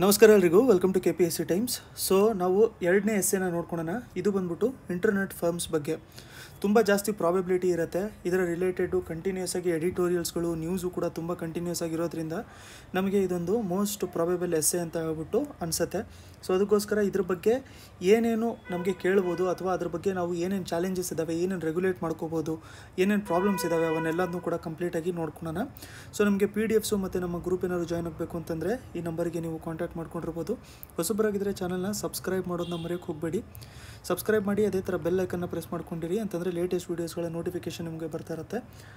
ನಮಸ್ಕಾರ ಎಲ್ರಿಗೂ welcome to K P S C times so ನಾವು ಎರಡನೇ ಎಸ್ಸೆನ ನೋಡ್ಕೊಳ್ಳೋಣ ಇದು ಬಂದ್ಬಿಟ್ಟು ಇಂಟರ್ನೆಟ್ ಫರ್ಮ್ಸ್ ಬಗ್ಗೆ ತುಂಬ ಜಾಸ್ತಿ ಪ್ರಾಬಬಿಲಿಟಿ ಇರುತ್ತೆ ಇದರ ರಿಲೇಟೆಡು ಕಂಟಿನ್ಯೂಸ್ ಆಗಿ ಎಡಿಟೋರಿಯಲ್ಸ್ಗಳು ನ್ಯೂಸು ಕೂಡ ತುಂಬ ಕಂಟಿನ್ಯೂಸ್ ಆಗಿರೋದ್ರಿಂದ ನಮಗೆ ಇದೊಂದು ಮೋಸ್ಟ್ ಪ್ರಾಬೆಬಲ್ ಎಸ್ಸೆ ಅಂತ ಹೇಳ್ಬಿಟ್ಟು ಅನಿಸುತ್ತೆ ಸೊ ಅದಕ್ಕೋಸ್ಕರ ಇದ್ರ ಬಗ್ಗೆ ಏನೇನು ನಮಗೆ ಕೇಳ್ಬೋದು ಅಥವಾ ಅದ್ರ ಬಗ್ಗೆ ನಾವು ಏನೇನು ಚಾಲೆಂಜಸ್ ಇದ್ದಾವೆ ಏನೇನು ರೆಗ್ಯುಲೇಟ್ ಮಾಡ್ಕೋಬೋದು ಏನೇನು ಪ್ರಾಬ್ಲಮ್ಸ್ ಇದ್ದಾವೆ ಅವನ್ನೆಲ್ಲದನ್ನೂ ಕೂಡ ಕಂಪ್ಲೀಟಾಗಿ ನೋಡ್ಕೊಳ್ಳೋಣ ಸೊ ನಮಗೆ ಪಿ ಡಿ ಎಫ್ಸು ಮತ್ತು ನಮ್ಮ ಗ್ರೂಪ್ ಏನಾದ್ರು ಜಾಯ್ನ್ ಆಗಬೇಕು ಅಂತಂದರೆ ಈ ನಂಬರಿಗೆ ನೀವು ಕಾಂಟ್ಯಾಕ್ಟ್ ಮಾಡ್ಕೊಂಡಿರ್ಬೋದು ಹೊಸಬರಾಗಿದ್ದರೆ ಚಾನಲ್ನ ಸಬ್ಸ್ಕ್ರೈಬ್ ಮಾಡೋದನ್ನ ಮರೆಯೋಕ್ಕೆ ಹೋಗಬೇಡಿ ಸಬ್ಸ್ಕ್ರೈಬ್ ಮಾಡಿ ಅದೇ ಥರ ಬೆಲ್ ಐಕನ್ನ ಪ್ರೆಸ್ ಮಾಡ್ಕೊಂಡಿರಿ ಅಂತಂದರೆ ಲೇಟೆಸ್ಟ್ ವೀಡಿಯೋಸ್ಗಳ ನೋಟಿಫಿಕೇಶನ್ ನಿಮಗೆ ಬರ್ತಾ ಇರುತ್ತೆ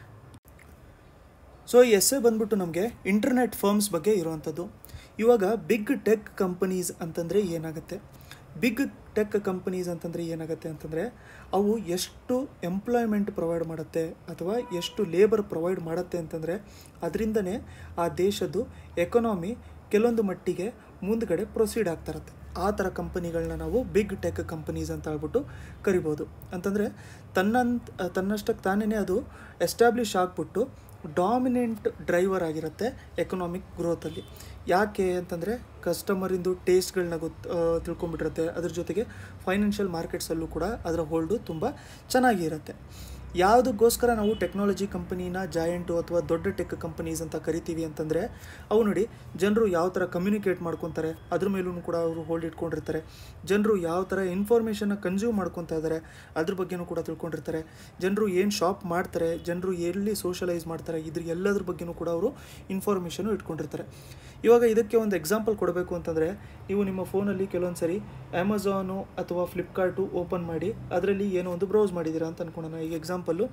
ಸೊ ಈ ಎಸ್ಸೆ ಬಂದ್ಬಿಟ್ಟು ನಮಗೆ ಇಂಟರ್ನೆಟ್ ಫರ್ಮ್ಸ್ ಬಗ್ಗೆ ಇರುವಂಥದ್ದು ಇವಾಗ ಬಿಗ್ ಟೆಕ್ ಕಂಪನೀಸ್ ಅಂತಂದರೆ ಏನಾಗುತ್ತೆ ಬಿಗ್ ಟೆಕ್ ಕಂಪನೀಸ್ ಅಂತಂದರೆ ಏನಾಗುತ್ತೆ ಅಂತಂದರೆ ಅವು ಎಷ್ಟು ಎಂಪ್ಲಾಯ್ಮೆಂಟ್ ಪ್ರೊವೈಡ್ ಮಾಡುತ್ತೆ ಅಥವಾ ಎಷ್ಟು ಲೇಬರ್ ಪ್ರೊವೈಡ್ ಮಾಡುತ್ತೆ ಅಂತಂದರೆ ಅದರಿಂದನೇ ಆ ದೇಶದ್ದು ಎಕನಾಮಿ ಕೆಲವೊಂದು ಮಟ್ಟಿಗೆ ಮುಂದ್ಗಡೆ ಪ್ರೊಸೀಡ್ ಆಗ್ತಾ ಇರುತ್ತೆ ಆ ಥರ ಕಂಪನಿಗಳನ್ನ ನಾವು ಬಿಗ್ ಟೆಕ್ ಕಂಪನೀಸ್ ಅಂತ ಹೇಳ್ಬಿಟ್ಟು ಕರಿಬೋದು ಅಂತಂದರೆ ತನ್ನಂತ ತನ್ನಷ್ಟಕ್ಕೆ ತಾನೇ ಅದು ಎಸ್ಟಾಬ್ಲಿಷ್ ಆಗಿಬಿಟ್ಟು ಡಾಮಿನೆಂಟ್ ಡ್ರೈವರ್ ಆಗಿರುತ್ತೆ ಎಕನಾಮಿಕ್ ಗ್ರೋತಲ್ಲಿ ಯಾಕೆ ಅಂತಂದರೆ ಕಸ್ಟಮರಿಂದು ಟೇಸ್ಟ್ಗಳನ್ನ ಗೊತ್ತು ತಿಳ್ಕೊಂಬಿಟ್ಟಿರುತ್ತೆ ಅದ್ರ ಜೊತೆಗೆ ಫೈನಾನ್ಷಿಯಲ್ ಮಾರ್ಕೆಟ್ಸಲ್ಲೂ ಕೂಡ ಅದರ ಹೋಲ್ಡು ತುಂಬ ಚೆನ್ನಾಗಿ ಇರುತ್ತೆ ಯಾವುದಕ್ಕೋಸ್ಕರ ನಾವು ಟೆಕ್ನಾಲಜಿ ಕಂಪನಿನ ಜಾಯಿಂಟು ಅಥವಾ ದೊಡ್ಡ ಟೆಕ್ ಕಂಪನೀಸ್ ಅಂತ ಕರಿತೀವಿ ಅಂತಂದರೆ ಅವು ನೋಡಿ ಜನರು ಯಾವ ಥರ ಕಮ್ಯುನಿಕೇಟ್ ಮಾಡ್ಕೊತಾರೆ ಅದ್ರ ಮೇಲೂ ಕೂಡ ಅವರು ಹೋಲ್ಡ್ ಇಟ್ಕೊಂಡಿರ್ತಾರೆ ಜನರು ಯಾವ ಥರ ಇನ್ಫಾರ್ಮೇಷನ್ನ ಕನ್ಸ್ಯೂಮ್ ಮಾಡ್ಕೊತಾ ಇದ್ದಾರೆ ಅದ್ರ ಬಗ್ಗೆನೂ ಕೂಡ ತಿಳ್ಕೊಂಡಿರ್ತಾರೆ ಜನರು ಏನು ಶಾಪ್ ಮಾಡ್ತಾರೆ ಜನರು ಎಲ್ಲಿ ಸೋಷಲೈಸ್ ಮಾಡ್ತಾರೆ ಇದ್ರ ಎಲ್ಲದ್ರ ಬಗ್ಗೆನೂ ಕೂಡ ಅವರು ಇನ್ಫಾರ್ಮೇಷನು ಇಟ್ಕೊಂಡಿರ್ತಾರೆ ಇವಾಗ ಇದಕ್ಕೆ ಒಂದು ಎಕ್ಸಾಂಪಲ್ ಕೊಡಬೇಕು ಅಂತಂದರೆ ನೀವು ನಿಮ್ಮ ಫೋನಲ್ಲಿ ಕೆಲವೊಂದು ಸರಿ ಅಮೆಝಾನು ಅಥವಾ ಫ್ಲಿಪ್ಕಾರ್ಟು ಓಪನ್ ಮಾಡಿ ಅದರಲ್ಲಿ ಏನೋ ಒಂದು ಬ್ರೌಸ್ ಮಾಡಿದ್ದೀರಾ ಅಂತ ಅನ್ಕೊಳ್ಳೋಣ ಈಗ ಎಕ್ಸಾಂಪಲ್ಲು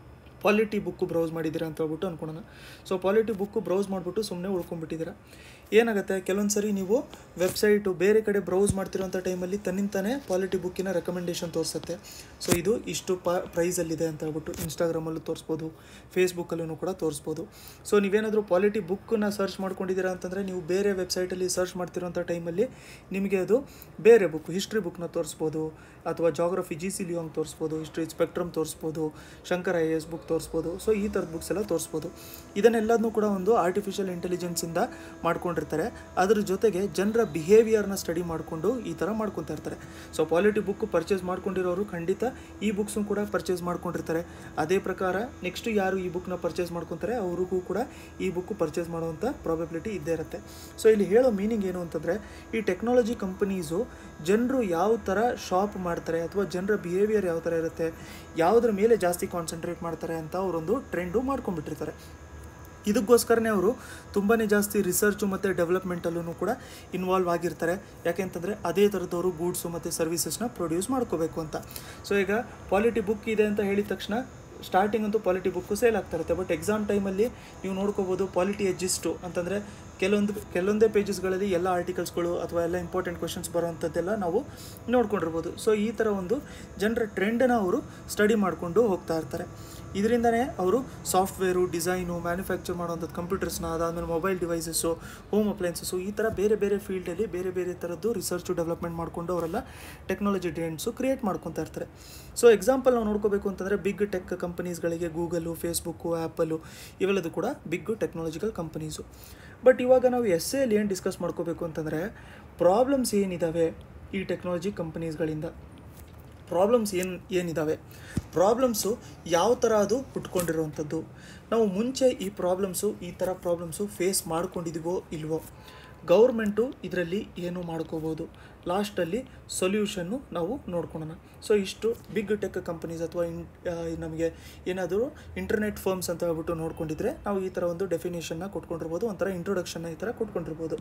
ಪಾಲಿಟಿ ಬುಕ್ಕು ಬ್ರೌಸ್ ಮಾಡಿದ್ದೀರಾ ಅಂತ ಹೇಳ್ಬಿಟ್ಟು ಅನ್ಕೊಳ್ಳೋಣ ಸೊ ಪಾಲಿಟಿ ಬುಕ್ಕು ಬ್ರೌಸ್ ಮಾಡಿಬಿಟ್ಟು ಸುಮ್ಮನೆ ಉಳ್ಕೊಂಡ್ಬಿಟ್ಟಿದ್ದೀರಾ ಏನಾಗುತ್ತೆ ಕೆಲವೊಂದು ಸರಿ ನೀವು ವೆಬ್ಸೈಟು ಬೇರೆ ಕಡೆ ಬ್ರೌಸ್ ಮಾಡ್ತಿರೋಂಥ ಟೈಮಲ್ಲಿ ತನ್ನಿಂತಾನೇ ಪಾಲಿಟಿ ಬುಕ್ಕಿನ ರೆಕಮೆಂಡೇಶನ್ ತೋರಿಸುತ್ತೆ ಸೊ ಇದು ಇಷ್ಟು ಪ ಪ್ರೈಸಲ್ಲಿದೆ ಅಂತ ಹೇಳ್ಬಿಟ್ಟು ಇನ್ಸ್ಟಾಗ್ರಾಮಲ್ಲೂ ತೋರಿಸ್ಬೋದು ಫೇಸ್ಬುಕ್ಕಲ್ಲೂ ಕೂಡ ತೋರಿಸ್ಬೋದು ಸೊ ನೀವೇನಾದರೂ ಪಾಲಿಟಿ ಬುಕ್ಕನ್ನ ಸರ್ಚ್ ಮಾಡ್ಕೊಂಡಿದ್ದೀರಾ ಅಂತಂದರೆ ನೀವು ಬೇರೆ ವೆಬ್ಸೈಟಲ್ಲಿ ಸರ್ಚ್ ಮಾಡ್ತಿರೋಂಥ ಟೈಮಲ್ಲಿ ನಿಮಗೆ ಅದು ಬೇರೆ ಬುಕ್ ಹಿಸ್ಟ್ರಿ ಬುಕ್ನ ತೋರಿಸ್ಬೋದು ಅಥವಾ ಜಾಗ್ರಫಿ ಜಿ ಸಿ ಲಿಯೋಂಗ್ ತೋರಿಸ್ಬೋದು ಹಿಸ್ಟ್ರಿ ಸ್ಪೆಕ್ಟ್ರಮ್ ತೋರಿಸ್ಬೋದು ಶಂಕರ್ ಐ ಎಸ್ ಬುಕ್ ತೋರಿಸ್ಬೋದು ಸೊ ಈ ಥರದ ಬುಕ್ಸ್ ಎಲ್ಲ ತೋರಿಸ್ಬೋದು ಇದನ್ನೆಲ್ಲದನ್ನೂ ಕೂಡ ಒಂದು ಆರ್ಟಿಫಿಷಿಯಲ್ ಇಂಟೆಲಿಜೆನ್ಸಿಂದ ಮಾಡ್ಕೊಂಡಿರ್ತಾರೆ ಅದ್ರ ಜೊತೆಗೆ ಜನರ ಬಿಹೇವಿಯರ್ನ ಸ್ಟಡಿ ಮಾಡಿಕೊಂಡು ಈ ಥರ ಮಾಡ್ಕೊತಾ ಇರ್ತಾರೆ ಸೊ ಪಾಲಿಟಿ ಬುಕ್ ಪರ್ಚೇಸ್ ಮಾಡ್ಕೊಂಡಿರೋರು ಖಂಡಿತ ಈ ಬುಕ್ಸನ್ನು ಕೂಡ ಪರ್ಚೇಸ್ ಮಾಡ್ಕೊಂಡಿರ್ತಾರೆ ಅದೇ ಪ್ರಕಾರ ನೆಕ್ಸ್ಟ್ ಯಾರು ಈ ಬುಕ್ನ ಪರ್ಚೇಸ್ ಮಾಡ್ಕೊತಾರೆ ಅವ್ರಿಗೂ ಕೂಡ ಈ ಬುಕ್ ಪರ್ಚೇಸ್ ಮಾಡುವಂಥ ಪ್ರಾಬಬಿಲಿಟಿ ಇದ್ದೇ ಇರುತ್ತೆ ಸೊ ಇಲ್ಲಿ ಹೇಳೋ ಮೀನಿಂಗ್ ಏನು ಅಂತಂದರೆ ಈ ಟೆಕ್ನಾಲಜಿ ಕಂಪನೀಸು ಜನರು ಯಾವ ಥರ ಶಾಪ್ ಮಾಡ್ತಾರೆ ಅಥವಾ ಜನರ ಬಿಹೇವಿಯರ್ ಯಾವ ಥರ ಇರುತ್ತೆ ಯಾವುದ್ರ ಮೇಲೆ ಜಾಸ್ತಿ ಕಾನ್ಸಂಟ್ರೇಟ್ ಮಾಡ್ತಾರೆ ಅಂತ ಅವರೊಂದು ಟ್ರೆಂಡು ಮಾಡ್ಕೊಂಡ್ಬಿಟ್ಟಿರ್ತಾರೆ ಇದಕ್ಕೋಸ್ಕರನೇ ಅವರು ತುಂಬಾ ಜಾಸ್ತಿ ರಿಸರ್ಚು ಮತ್ತು ಡೆವಲಪ್ಮೆಂಟಲ್ಲೂ ಕೂಡ ಇನ್ವಾಲ್ವ್ ಆಗಿರ್ತಾರೆ ಯಾಕೆಂತಂದರೆ ಅದೇ ಥರದವರು ಗೂಡ್ಸು ಮತ್ತು ಸರ್ವಿಸಸ್ನ ಪ್ರೊಡ್ಯೂಸ್ ಮಾಡ್ಕೋಬೇಕು ಅಂತ ಸೊ ಈಗ ಪಾಲಿಟಿ ಬುಕ್ ಇದೆ ಅಂತ ಹೇಳಿದ ತಕ್ಷಣ ಸ್ಟಾರ್ಟಿಂಗ್ ಅಂತೂ ಪಾಲಿಟಿ ಬುಕ್ಕು ಸೇಲ್ ಆಗ್ತಾ ಇರುತ್ತೆ ಬಟ್ ಎಕ್ಸಾಮ್ ಟೈಮಲ್ಲಿ ನೀವು ನೋಡ್ಕೋಬೋದು ಪಾಲಿಟಿ ಎಜ್ಜಿಸ್ಟು ಅಂತಂದರೆ ಕೆಲವೊಂದು ಕೆಲವೊಂದೇ ಪೇಜಸ್ಗಳಲ್ಲಿ ಎಲ್ಲ ಆರ್ಟಿಕಲ್ಸ್ಗಳು ಅಥವಾ ಎಲ್ಲ ಇಂಪಾರ್ಟೆಂಟ್ ಕ್ವಶನ್ಸ್ ಬರೋವಂಥದ್ದೆಲ್ಲ ನಾವು ನೋಡ್ಕೊಂಡಿರ್ಬೋದು ಸೊ ಈ ಥರ ಒಂದು ಜನರ ಟ್ರೆಂಡನ್ನು ಅವರು ಸ್ಟಡಿ ಮಾಡಿಕೊಂಡು ಹೋಗ್ತಾ ಇರ್ತಾರೆ ಇದರಿಂದನೇ ಅವರು ಸಾಫ್ಟ್ವೇರು ಡಿಸೈನು ಮ್ಯಾನುಫ್ಯಾಕ್ಚರ್ ಮಾಡೋವಂಥದ್ದು ಕಂಪ್ಯೂಟರ್ಸ್ನ ಅದಾದಮೇಲೆ ಮೊಬೈಲ್ ಡಿವೈಸಸ್ಸು ಹೋಮ್ ಅಪ್ಲೈನ್ಸಸ್ಸು ಈ ಥರ ಬೇರೆ ಬೇರೆ ಫೀಲ್ಡಲ್ಲಿ ಬೇರೆ ಬೇರೆ ಥರದ್ದು ರಿಸರ್ಚು ಡೆವಲಪ್ಮೆಂಟ್ ಮಾಡಿಕೊಂಡು ಅವರೆಲ್ಲ ಟೆಕ್ನಾಲಜಿ ಟ್ರೆಂಡ್ಸು ಕ್ರಿಯೇಟ್ ಮಾಡ್ಕೊತಾ ಇರ್ತಾರೆ ಸೊ ಎಕ್ಸಾಂಪಲ್ ನಾವು ನೋಡ್ಕೋಬೇಕು ಅಂತಂದರೆ ಬಿಗ್ ಟೆಕ್ ಕಂಪನೀಸ್ಗಳಿಗೆ ಗೂಗಲು ಫೇಸ್ಬುಕ್ಕು ಆ್ಯಪಲ್ಲು ಇವೆಲ್ಲದು ಕೂಡ ಬಿಗ್ ಟೆಕ್ನಾಲಜಿಕಲ್ ಕಂಪನೀಸು ಬಟ್ ಇವಾಗ ನಾವು ಎಸ್ ಎಲ್ಲಿ ಏನು ಡಿಸ್ಕಸ್ ಮಾಡ್ಕೋಬೇಕು ಅಂತಂದರೆ ಪ್ರಾಬ್ಲಮ್ಸ್ ಏನಿದ್ದಾವೆ ಈ ಟೆಕ್ನಾಲಜಿ ಕಂಪನೀಸ್ಗಳಿಂದ ಪ್ರಾಬ್ಲಮ್ಸ್ ಏನು ಏನಿದ್ದಾವೆ ಪ್ರಾಬ್ಲಮ್ಸು ಯಾವ ಥರ ಅದು ಹುಟ್ಕೊಂಡಿರೋವಂಥದ್ದು ನಾವು ಮುಂಚೆ ಈ ಪ್ರಾಬ್ಲಮ್ಸು ಈ ಥರ ಪ್ರಾಬ್ಲಮ್ಸು ಫೇಸ್ ಮಾಡ್ಕೊಂಡಿದ್ದೀವೋ ಇಲ್ವೋ ಗೌರ್ಮೆಂಟು ಇದರಲ್ಲಿ ಏನು ಮಾಡ್ಕೋಬೋದು ಲಾಸ್ಟಲ್ಲಿ ಸೊಲ್ಯೂಷನ್ನು ನಾವು ನೋಡ್ಕೊಳೋಣ ಸೊ ಇಷ್ಟು ಬಿಗ್ ಟೆಕ್ ಕಂಪನೀಸ್ ಅಥವಾ ಇನ್ ನಮಗೆ ಏನಾದರೂ ಇಂಟರ್ನೆಟ್ ಫರ್ಮ್ಸ್ ಅಂತ ಹೇಳ್ಬಿಟ್ಟು ನೋಡ್ಕೊಂಡಿದ್ರೆ ನಾವು ಈ ಥರ ಒಂದು ಡೆಫಿನೇಷನ್ನ ಕೊಟ್ಕೊಂಡಿರ್ಬೋದು ಒಂಥರ ಇಂಟ್ರೊಡಕ್ಷನ್ನ ಈ ಥರ ಕೊಟ್ಕೊಂಡಿರ್ಬೋದು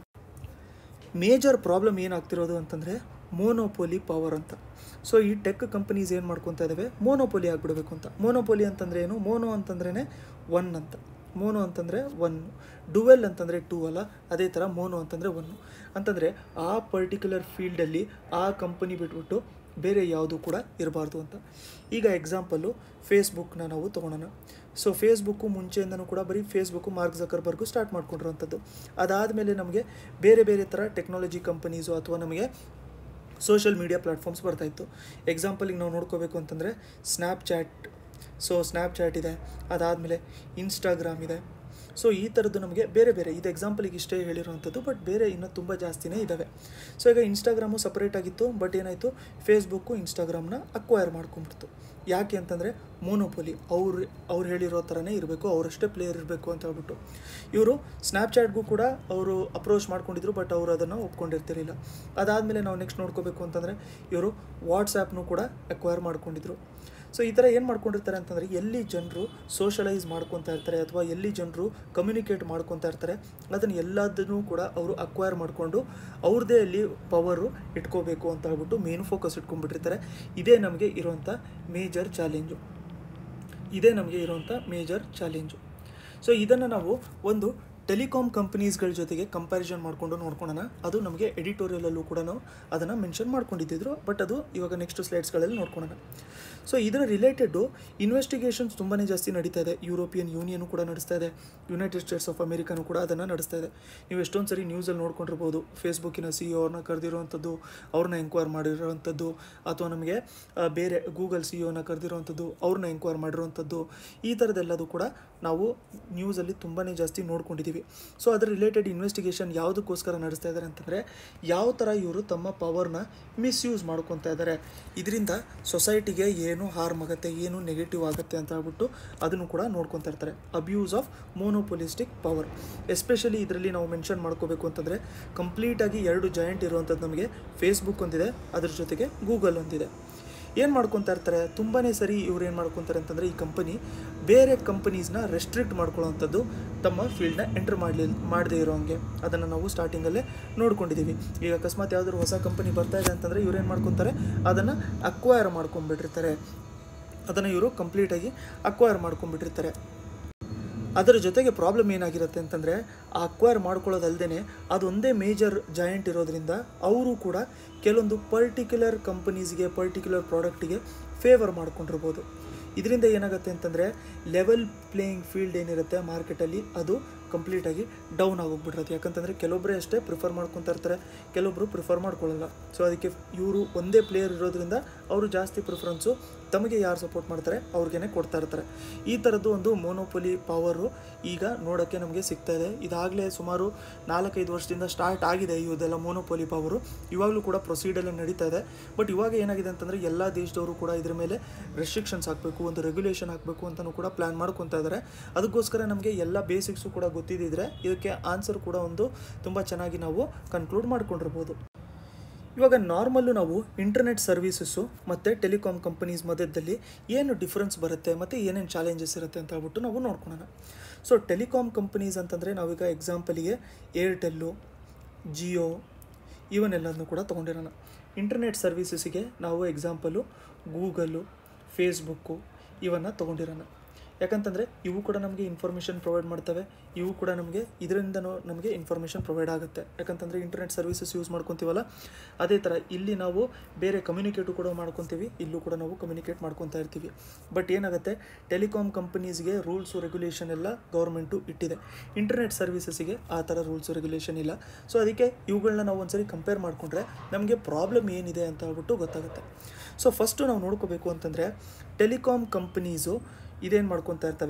ಮೇಜರ್ ಪ್ರಾಬ್ಲಮ್ ಏನಾಗ್ತಿರೋದು ಅಂತಂದರೆ ಮೋನೋಪೋಲಿ ಪವರ್ ಅಂತ ಸೊ ಈ ಟೆಕ್ ಕಂಪನೀಸ್ ಏನು ಮಾಡ್ಕೊತಾ ಇದ್ದಾವೆ ಮೋನೋಪೋಲಿ ಆಗಿಬಿಡಬೇಕು ಅಂತ ಮೋನೋಪೋಲಿ ಅಂತಂದರೆ ಏನು ಮೋನೋ ಅಂತಂದ್ರೇ ಒನ್ ಅಂತ ಮೋನೋ ಅಂತಂದರೆ ಒನ್ ಡುವೆಲ್ ಅಂತಂದರೆ ಟೂ ಅಲ್ಲ ಅದೇ ಥರ ಮೋನೋ ಅಂತಂದರೆ ಒನ್ನು ಅಂತಂದರೆ ಆ ಪರ್ಟಿಕ್ಯುಲರ್ ಫೀಲ್ಡಲ್ಲಿ ಆ ಕಂಪನಿ ಬಿಟ್ಬಿಟ್ಟು ಬೇರೆ ಯಾವುದು ಕೂಡ ಇರಬಾರ್ದು ಅಂತ ಈಗ ಎಕ್ಸಾಂಪಲ್ಲು ಫೇಸ್ಬುಕ್ನ ನಾವು ತೊಗೊಳೋಣ ಸೊ ಫೇಸ್ಬುಕ್ಕು ಮುಂಚೆಯಿಂದನೂ ಕೂಡ ಬರೀ ಫೇಸ್ಬುಕ್ಕು ಮಾರ್ಕ್ ಜಕರ್ಬರ್ಗು ಸ್ಟಾರ್ಟ್ ಮಾಡ್ಕೊಂಡಿರೋಂಥದ್ದು ಅದಾದಮೇಲೆ ನಮಗೆ ಬೇರೆ ಬೇರೆ ಥರ ಟೆಕ್ನಾಲಜಿ ಕಂಪನೀಸು ಅಥವಾ ನಮಗೆ ಸೋಷಿಯಲ್ ಮೀಡಿಯಾ ಪ್ಲ್ಯಾಟ್ಫಾರ್ಮ್ಸ್ ಬರ್ತಾಯಿತ್ತು ಎಕ್ಸಾಂಪಲಿಗೆ ನಾವು ನೋಡ್ಕೋಬೇಕು ಅಂತಂದರೆ ಸ್ನ್ಯಾಪ್ಚಾಟ್ ಸೊ ಸ್ನ್ಯಾಪ್ಚಾಟ್ ಇದೆ ಅದಾದಮೇಲೆ ಇನ್ಸ್ಟಾಗ್ರಾಮ್ ಇದೆ ಸೊ ಈ ಥರದ್ದು ನಮಗೆ ಬೇರೆ ಬೇರೆ ಇದು ಎಕ್ಸಾಂಪಲಿಗೆ ಇಷ್ಟೇ ಹೇಳಿರುವಂಥದ್ದು ಬಟ್ ಬೇರೆ ಇನ್ನೂ ತುಂಬ ಜಾಸ್ತಿನೇ ಇದ್ದಾವೆ ಸೊ ಈಗ ಇನ್ಸ್ಟಾಗ್ರಾಮು ಸಪ್ರೇಟ್ ಆಗಿತ್ತು ಬಟ್ ಏನಾಯಿತು ಫೇಸ್ಬುಕ್ಕು ಇನ್ಸ್ಟಾಗ್ರಾಮ್ನ ಅಕ್ವೈರ್ ಮಾಡ್ಕೊಂಡ್ಬಿಡ್ತು ಯಾಕೆ ಅಂತಂದರೆ ಮೋನೋಪೊಲಿ ಅವ್ರು ಅವ್ರು ಹೇಳಿರೋ ಥರನೇ ಇರಬೇಕು ಅವರಷ್ಟೇ ಪ್ಲೇಯರ್ ಇರಬೇಕು ಅಂತ ಹೇಳ್ಬಿಟ್ಟು ಇವರು ಸ್ನ್ಯಾಪ್ಚಾಟ್ಗೂ ಕೂಡ ಅವರು ಅಪ್ರೋಚ್ ಮಾಡ್ಕೊಂಡಿದ್ರು ಬಟ್ ಅವರು ಅದನ್ನು ಒಪ್ಕೊಂಡಿರ್ತಿರಲಿಲ್ಲ ಅದಾದಮೇಲೆ ನಾವು ನೆಕ್ಸ್ಟ್ ನೋಡ್ಕೋಬೇಕು ಅಂತಂದರೆ ಇವರು ವಾಟ್ಸಾಪ್ನು ಕೂಡ ಅಕ್ವೈರ್ ಮಾಡ್ಕೊಂಡಿದ್ರು ಸೊ ಈ ಥರ ಏನು ಮಾಡ್ಕೊಂಡಿರ್ತಾರೆ ಅಂತಂದರೆ ಎಲ್ಲಿ ಜನರು ಸೋಷಲೈಸ್ ಮಾಡ್ಕೊತಾ ಇರ್ತಾರೆ ಅಥವಾ ಎಲ್ಲಿ ಜನರು ಕಮ್ಯುನಿಕೇಟ್ ಮಾಡ್ಕೊತಾ ಇರ್ತಾರೆ ಅದನ್ನು ಎಲ್ಲದನ್ನೂ ಕೂಡ ಅವರು ಅಕ್ವೈರ್ ಮಾಡಿಕೊಂಡು ಅವ್ರದ್ದೇ ಅಲ್ಲಿ ಪವರು ಇಟ್ಕೋಬೇಕು ಅಂತ ಹೇಳ್ಬಿಟ್ಟು ಮೇನ್ ಫೋಕಸ್ ಇಟ್ಕೊಂಡ್ಬಿಟ್ಟಿರ್ತಾರೆ ಇದೇ ನಮಗೆ ಇರೋಂಥ ಮೇಜರ್ ಚಾಲೆಂಜು ಇದೇ ನಮಗೆ ಇರೋಂಥ ಮೇಜರ್ ಚಾಲೆಂಜು ಸೊ ಇದನ್ನು ನಾವು ಒಂದು ಟೆಲಿಕಾಮ್ ಕಂಪನೀಸ್ಗಳ ಜೊತೆಗೆ ಕಂಪ್ಯಾರಿಸನ್ ಮಾಡಿಕೊಂಡು ನೋಡ್ಕೊಳ್ಳೋಣ ಅದು ನಮಗೆ ಎಡಿಟೋರಿಯಲಲ್ಲೂ ಕೂಡ ನಾವು ಅದನ್ನು ಮೆನ್ಷನ್ ಮಾಡ್ಕೊಂಡಿದ್ದಿದ್ರು ಬಟ್ ಅದು ಇವಾಗ ನೆಕ್ಸ್ಟ್ ಸ್ಲೈಡ್ಸ್ಗಳಲ್ಲಿ ನೋಡ್ಕೊಳ್ಳೋಣ ಸೊ ಇದರ ರಿಲೇಟೆಡು ಇನ್ವೆಸ್ಟಿಗೇಷನ್ಸ್ ತುಂಬಾ ಜಾಸ್ತಿ ನಡೀತಾ ಇದೆ ಯುರೋಪಿಯನ್ ಯೂನಿಯನ್ ಕೂಡ ನಡೆಸ್ತಾ ಇದೆ ಯುನೈಟೆಡ್ ಸ್ಟೇಟ್ಸ್ ಆಫ್ ಅಮೆರಿಕನು ಕೂಡ ಅದನ್ನು ನಡೆಸ್ತಾ ಇದೆ ನೀವು ಎಷ್ಟೊಂದು ಸರಿ ನ್ಯೂಸಲ್ಲಿ ನೋಡ್ಕೊಂಡಿರ್ಬೋದು ಫೇಸ್ಬುಕ್ಕಿನ ಸಿ ಅವ್ರನ್ನ ಕರೆದಿರುವಂಥದ್ದು ಅವ್ರನ್ನ ಎಂಕ್ವೈರ್ ಮಾಡಿರೋವಂಥದ್ದು ಅಥವಾ ನಮಗೆ ಆ, ಬೇರೆ ಗೂಗಲ್ ಸಿ ಒನ ಕರೆದಿರುವಂಥದ್ದು ಅವ್ರನ್ನ ಎಂಕ್ವೈರ್ ಮಾಡಿರುವಂಥದ್ದು ಈ ಥರದ್ದೆಲ್ಲದು ಕೂಡ ನಾವು ನ್ಯೂಸಲ್ಲಿ ತುಂಬಾ ಜಾಸ್ತಿ ನೋಡ್ಕೊಂಡಿದ್ದೀವಿ ಸೊ ಅದರ ರಿಲೇಟೆಡ್ ಇನ್ವೆಸ್ಟಿಗೇಷನ್ ಯಾವುದಕ್ಕೋಸ್ಕರ ನಡೆಸ್ತಾ ಇದ್ದಾರೆ ಅಂತಂದರೆ ಯಾವ ಥರ ಇವರು ತಮ್ಮ ಪವರ್ನ ಮಿಸ್ಯೂಸ್ ಮಾಡ್ಕೊತಾ ಇದ್ದಾರೆ ಇದರಿಂದ ಸೊಸೈಟಿಗೆ ಏನು ಹಾರ್ಮ್ ಆಗುತ್ತೆ ಏನು ನೆಗೆಟಿವ್ ಆಗುತ್ತೆ ಅಂತ ಹೇಳ್ಬಿಟ್ಟು ಅದನ್ನು ಕೂಡ ನೋಡ್ಕೊತಾ ಇರ್ತಾರೆ abuse of monopolistic power especially ಇದರಲ್ಲಿ ನಾವು ಮೆನ್ಷನ್ ಮಾಡ್ಕೋಬೇಕು ಅಂತಂದರೆ ಕಂಪ್ಲೀಟಾಗಿ ಎರಡು ಜಾಯಿಂಟ್ ಇರುವಂಥದ್ದು ನಮಗೆ ಫೇಸ್ಬುಕ್ ಒಂದಿದೆ ಅದ್ರ ಜೊತೆಗೆ ಗೂಗಲ್ ಒಂದಿದೆ ಏನು ಮಾಡ್ಕೊತಾ ಇರ್ತಾರೆ ತುಂಬಾ ಸರಿ ಇವ್ರು ಏನು ಮಾಡ್ಕೊತಾರೆ ಅಂತಂದರೆ ಈ ಕಂಪನಿ ಬೇರೆ ಕಂಪನೀಸ್ನ ರೆಸ್ಟ್ರಿಕ್ಟ್ ಮಾಡ್ಕೊಳ್ಳೋವಂಥದ್ದು ತಮ್ಮ ಫೀಲ್ಡ್ನ ಎಂಟರ್ ಮಾಡಲಿ ಮಾಡದೇ ಇರೋ ಹಂಗೆ ಅದನ್ನು ನಾವು ಸ್ಟಾರ್ಟಿಂಗಲ್ಲೇ ನೋಡ್ಕೊಂಡಿದ್ದೀವಿ ಈಗ ಅಕಸ್ಮಾತ್ ಯಾವುದಾದ್ರು ಹೊಸ ಕಂಪನಿ ಬರ್ತಾ ಇದೆ ಅಂತಂದರೆ ಇವ್ರು ಏನು ಮಾಡ್ಕೊತಾರೆ ಅದನ್ನು ಅಕ್ವೈರ್ ಮಾಡ್ಕೊಂಡ್ಬಿಟ್ಟಿರ್ತಾರೆ ಅದನ್ನು ಇವರು ಕಂಪ್ಲೀಟಾಗಿ ಅಕ್ವೈರ್ ಮಾಡ್ಕೊಂಡ್ಬಿಟ್ಟಿರ್ತಾರೆ ಅದರ ಜೊತೆಗೆ ಪ್ರಾಬ್ಲಮ್ ಏನಾಗಿರುತ್ತೆ ಅಂತಂದರೆ ಆ ಅಕ್ವೈರ್ ಮಾಡ್ಕೊಳ್ಳೋದಲ್ಲದೆ ಅದೊಂದೇ ಮೇಜರ್ ಜಾಯಿಂಟ್ ಇರೋದ್ರಿಂದ ಅವರು ಕೂಡ ಕೆಲವೊಂದು ಪರ್ಟಿಕ್ಯುಲರ್ ಕಂಪನೀಸ್ಗೆ ಪರ್ಟಿಕ್ಯುಲರ್ ಪ್ರಾಡಕ್ಟಿಗೆ ಫೇವರ್ ಮಾಡ್ಕೊಂಡಿರ್ಬೋದು ಇದರಿಂದ ಏನಾಗುತ್ತೆ ಅಂತಂದರೆ ಲೆವೆಲ್ ಪ್ಲೇಯಿಂಗ್ ಫೀಲ್ಡ್ ಏನಿರುತ್ತೆ ಮಾರ್ಕೆಟಲ್ಲಿ ಅದು ಕಂಪ್ಲೀಟಾಗಿ ಡೌನ್ ಆಗೋಗ್ಬಿಟ್ಟಿರುತ್ತೆ ಯಾಕಂತಂದರೆ ಕೆಲವೊಬ್ಬರೇ ಅಷ್ಟೇ ಪ್ರಿಫರ್ ಮಾಡ್ಕೊತಾ ಇರ್ತಾರೆ ಕೆಲವೊಬ್ಬರು ಪ್ರಿಫರ್ ಮಾಡ್ಕೊಳ್ಳಲ್ಲ ಸೊ ಅದಕ್ಕೆ ಇವರು ಒಂದೇ ಪ್ಲೇಯರ್ ಇರೋದ್ರಿಂದ ಅವರು ಜಾಸ್ತಿ ಪ್ರಿಫರೆನ್ಸು ತಮಗೆ ಯಾರು ಸಪೋರ್ಟ್ ಮಾಡ್ತಾರೆ ಅವ್ರಿಗೇನೆ ಕೊಡ್ತಾ ಇರ್ತಾರೆ ಈ ಥರದ್ದು ಒಂದು ಮೋನೋಪೊಲಿ ಪವರು ಈಗ ನೋಡೋಕ್ಕೆ ನಮಗೆ ಸಿಗ್ತಾ ಇದೆ ಇದಾಗಲೇ ಸುಮಾರು ನಾಲ್ಕೈದು ವರ್ಷದಿಂದ ಸ್ಟಾರ್ಟ್ ಆಗಿದೆ ಇದೆಲ್ಲ ಮೋನೋಪೊಲಿ ಪವರು ಇವಾಗಲೂ ಕೂಡ ಪ್ರೊಸೀಡಲ್ಲಿ ನಡೀತಾ ಇದೆ ಬಟ್ ಇವಾಗ ಏನಾಗಿದೆ ಅಂತಂದರೆ ಎಲ್ಲ ದೇಶದವರು ಕೂಡ ಇದ್ರ ಮೇಲೆ ರೆಸ್ಟ್ರಿಕ್ಷನ್ಸ್ ಹಾಕಬೇಕು ಒಂದು ರೆಗ್ಯುಲೇಷನ್ ಹಾಕಬೇಕು ಅಂತಲೂ ಕೂಡ ಪ್ಲ್ಯಾನ್ ಮಾಡ್ಕೊತಾ ಇದ್ದಾರೆ ಅದಕ್ಕೋಸ್ಕರ ನಮಗೆ ಎಲ್ಲ ಬೇಸಿಕ್ಸು ಕೂಡ ಗೊತ್ತಿದ್ದಿದ್ರೆ ಇದಕ್ಕೆ ಆನ್ಸರ್ ಕೂಡ ಒಂದು ತುಂಬ ಚೆನ್ನಾಗಿ ನಾವು ಕನ್ಕ್ಲೂಡ್ ಮಾಡ್ಕೊಂಡಿರ್ಬೋದು ಇವಾಗ ನಾರ್ಮಲ್ಲು ನಾವು ಇಂಟರ್ನೆಟ್ ಸರ್ವೀಸಸ್ಸು ಮತ್ತು ಟೆಲಿಕಾಮ್ ಕಂಪನೀಸ್ ಮಧ್ಯದಲ್ಲಿ ಏನು ಡಿಫ್ರೆನ್ಸ್ ಬರುತ್ತೆ ಮತ್ತು ಏನೇನು ಚಾಲೆಂಜಸ್ ಇರುತ್ತೆ ಅಂತ ಹೇಳ್ಬಿಟ್ಟು ನಾವು ನೋಡ್ಕೊಳ್ಳೋಣ ಸೊ ಟೆಲಿಕಾಮ್ ಕಂಪನೀಸ್ ಅಂತಂದರೆ ನಾವೀಗ ಎಕ್ಸಾಂಪಲಿಗೆ ಏರ್ಟೆಲ್ಲು ಜಿಯೋ ಇವನ್ನೆಲ್ಲದನ್ನು ಕೂಡ ತೊಗೊಂಡಿರೋಣ ಇಂಟರ್ನೆಟ್ ಸರ್ವೀಸಸ್ಸಿಗೆ ನಾವು ಎಕ್ಸಾಂಪಲು ಗೂಗಲ್ಲು ಫೇಸ್ಬುಕ್ಕು ಇವನ್ನು ತೊಗೊಂಡಿರೋಣ ಯಾಕಂತಂದರೆ ಇವು ಕೂಡ ನಮಗೆ ಇನ್ಫಾರ್ಮೇಷನ್ ಪ್ರೊವೈಡ್ ಮಾಡ್ತವೆ ಇವು ಕೂಡ ನಮಗೆ ಇದರಿಂದನೂ ನಮಗೆ ಇನ್ಫಾರ್ಮೇಷನ್ ಪ್ರೊವೈಡ್ ಆಗುತ್ತೆ ಯಾಕಂತಂದರೆ ಇಂಟರ್ನೆಟ್ ಸರ್ವಿಸಸ್ ಯೂಸ್ ಮಾಡ್ಕೊತೀವಲ್ಲ ಅದೇ ಥರ ಇಲ್ಲಿ ನಾವು ಬೇರೆ ಕಮ್ಯುನಿಕೇಟು ಕೂಡ ಮಾಡ್ಕೊತೀವಿ ಇಲ್ಲೂ ಕೂಡ ನಾವು ಕಮ್ಯುನಿಕೇಟ್ ಮಾಡ್ಕೊತಾ ಇರ್ತೀವಿ ಬಟ್ ಏನಾಗುತ್ತೆ ಟೆಲಿಕಾಮ್ ಕಂಪನೀಸ್ಗೆ ರೂಲ್ಸು ರೆಗ್ಯುಲೇಷನ್ ಎಲ್ಲ ಗೌರ್ಮೆಂಟು ಇಟ್ಟಿದೆ ಇಂಟರ್ನೆಟ್ ಸರ್ವಿಸಸ್ಸಿಗೆ ಆ ಥರ ರೂಲ್ಸು ರೆಗ್ಯುಲೇಷನ್ ಇಲ್ಲ ಸೊ ಅದಕ್ಕೆ ಇವುಗಳನ್ನ ನಾವು ಒಂದ್ಸರಿ ಕಂಪೇರ್ ಮಾಡಿಕೊಂಡ್ರೆ ನಮಗೆ ಪ್ರಾಬ್ಲಮ್ ಏನಿದೆ ಅಂತ ಹೇಳ್ಬಿಟ್ಟು ಗೊತ್ತಾಗುತ್ತೆ ಸೊ ಫಸ್ಟು ನಾವು ನೋಡ್ಕೋಬೇಕು ಅಂತಂದರೆ ಟೆಲಿಕಾಮ್ ಕಂಪನೀಸು ಇದೇನು ಮಾಡ್ಕೊತಾ ಇರ್ತವೆ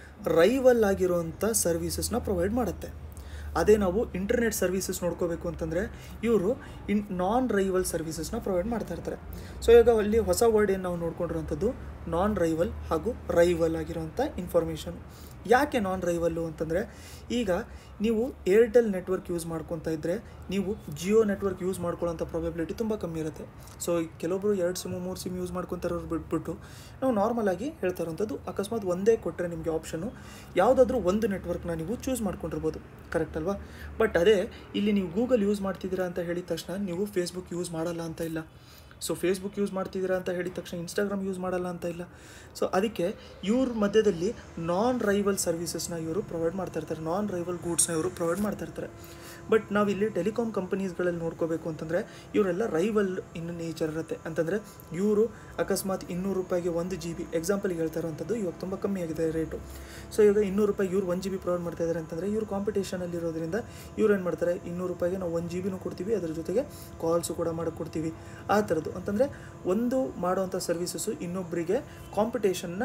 ರೈವಲ್ ಆಗಿರುವಂಥ ಸರ್ವೀಸಸ್ನ ಪ್ರೊವೈಡ್ ಮಾಡುತ್ತೆ ಅದೇ ನಾವು ಇಂಟರ್ನೆಟ್ ಸರ್ವೀಸಸ್ ನೋಡ್ಕೋಬೇಕು ಅಂತಂದರೆ ಇವರು ಇನ್ ನಾನ್ ರೈವಲ್ ಸರ್ವೀಸಸ್ನ ಪ್ರೊವೈಡ್ ಮಾಡ್ತಾ ಇರ್ತಾರೆ ಸೊ ಈಗ ಅಲ್ಲಿ ಹೊಸ ವರ್ಡ್ ಏನು ನಾವು ನೋಡ್ಕೊಂಡಿರೋಂಥದ್ದು ನಾನ್ ರೈವಲ್ ಹಾಗೂ ರೈವಲ್ ಆಗಿರೋಂಥ ಇನ್ಫಾರ್ಮೇಷನ್ ಯಾಕೆ ನಾನ್ ರೈವಲ್ಲು ಅಂತಂದರೆ ಈಗ ನೀವು ಏರ್ಟೆಲ್ ನೆಟ್ವರ್ಕ್ ಯೂಸ್ ಮಾಡ್ಕೊತಾ ಇದ್ದರೆ ನೀವು ಜಿಯೋ ನೆಟ್ವರ್ಕ್ ಯೂಸ್ ಮಾಡ್ಕೊಳ್ಳೋಂಥ ಪ್ರಾಬಬಿಲಿಟಿ ತುಂಬ ಕಮ್ಮಿ ಇರುತ್ತೆ ಸೊ ಕೆಲವೊಬ್ಬರು ಎರಡು ಸಿಮ್ಮು ಮೂರು ಸಿಮ್ ಯೂಸ್ ಮಾಡ್ಕೊತಾರೋರು ಬಿಟ್ಬಿಟ್ಟು ನಾವು ನಾರ್ಮಲ್ ಆಗಿ ಹೇಳ್ತಾ ಇರೋಂಥದ್ದು ಅಕಸ್ಮಾತ್ ಒಂದೇ ಕೊಟ್ಟರೆ ನಿಮಗೆ ಆಪ್ಷನು ಯಾವುದಾದ್ರೂ ಒಂದು ನೆಟ್ವರ್ಕ್ನ ನೀವು ಚೂಸ್ ಮಾಡ್ಕೊಂಡಿರ್ಬೋದು ಕರೆಕ್ಟ್ ಅಲ್ವಾ ಬಟ್ ಅದೇ ಇಲ್ಲಿ ನೀವು ಗೂಗಲ್ ಯೂಸ್ ಮಾಡ್ತಿದ್ದೀರಾ ಅಂತ ಹೇಳಿದ ತಕ್ಷಣ ನೀವು ಫೇಸ್ಬುಕ್ ಯೂಸ್ ಮಾಡಲ್ಲ ಅಂತ ಇಲ್ಲ ಸೊ ಫೇಸ್ಬುಕ್ ಯೂಸ್ ಮಾಡ್ತಿದ್ದೀರಾ ಅಂತ ಹೇಳಿದ ತಕ್ಷಣ ಇನ್ಸ್ಟಾಗ್ರಾಮ್ ಯೂಸ್ ಮಾಡಲ್ಲ ಅಂತ ಇಲ್ಲ ಸೊ ಅದಕ್ಕೆ ಇವ್ರ ಮಧ್ಯದಲ್ಲಿ ನಾನ್ ರೈವಲ್ ಸರ್ವಿಸಸ್ನ ಇವರು ಪ್ರೊವೈಡ್ ಮಾಡ್ತಾ ಇರ್ತಾರೆ ನಾನ್ ರೈವಲ್ ಗೂಡ್ಸ್ನ ಇವರು ಪ್ರೊವೈಡ್ ಮಾಡ್ತಾ ಇರ್ತಾರೆ ಬಟ್ ನಾವು ಇಲ್ಲಿ ಟೆಲಿಕಾಮ್ ಕಂಪನೀಸ್ಗಳಲ್ಲಿ ನೋಡ್ಕೋಬೇಕು ಅಂತಂದರೆ ಇವರೆಲ್ಲ ರೈವಲ್ ಇನ್ ನೇಚರ್ ಇರುತ್ತೆ ಅಂತಂದರೆ ಇವರು ಅಕಸ್ಮಾತ್ ಇನ್ನೂರು ರೂಪಾಯಿಗೆ ಒಂದು ಜಿ ಬಿ ಎಕ್ಸಾಂಪಲ್ಗೆ ಹೇಳ್ತಾ ಇರೋವಂಥದ್ದು ಇವಾಗ ತುಂಬ ಕಮ್ಮಿ ಆಗಿದೆ ರೇಟು ಸೊ ಇವಾಗ ಇನ್ನೂರು ರೂಪಾಯಿ ಇವ್ರು ಒಂದು ಜಿ ಬಿ ಪ್ರೊವೈಡ್ ಮಾಡ್ತಾ ಇದ್ದಾರೆ ಅಂತಂದರೆ ಇವ್ರು ಕಾಂಪಿಟೇಷನಲ್ಲಿ ಇರೋದ್ರಿಂದ ಇವ್ರು ಏನು ಮಾಡ್ತಾರೆ ಇನ್ನೂರು ರೂಪಾಯಿಗೆ ನಾವು ಒಂದು ಜಿ ಬಿನೂ ಕೊಡ್ತೀವಿ ಅದ್ರ ಜೊತೆಗೆ ಕಾಲ್ಸು ಕೂಡ ಮಾಡಿಕೊಡ್ತೀವಿ ಆ ಥರದ್ದು ಅಂತಂದರೆ ಒಂದು ಮಾಡುವಂಥ ಸರ್ವೀಸಸ್ಸು ಇನ್ನೊಬ್ಬರಿಗೆ ಕಾಂಪಿಟೇಷನ್ನ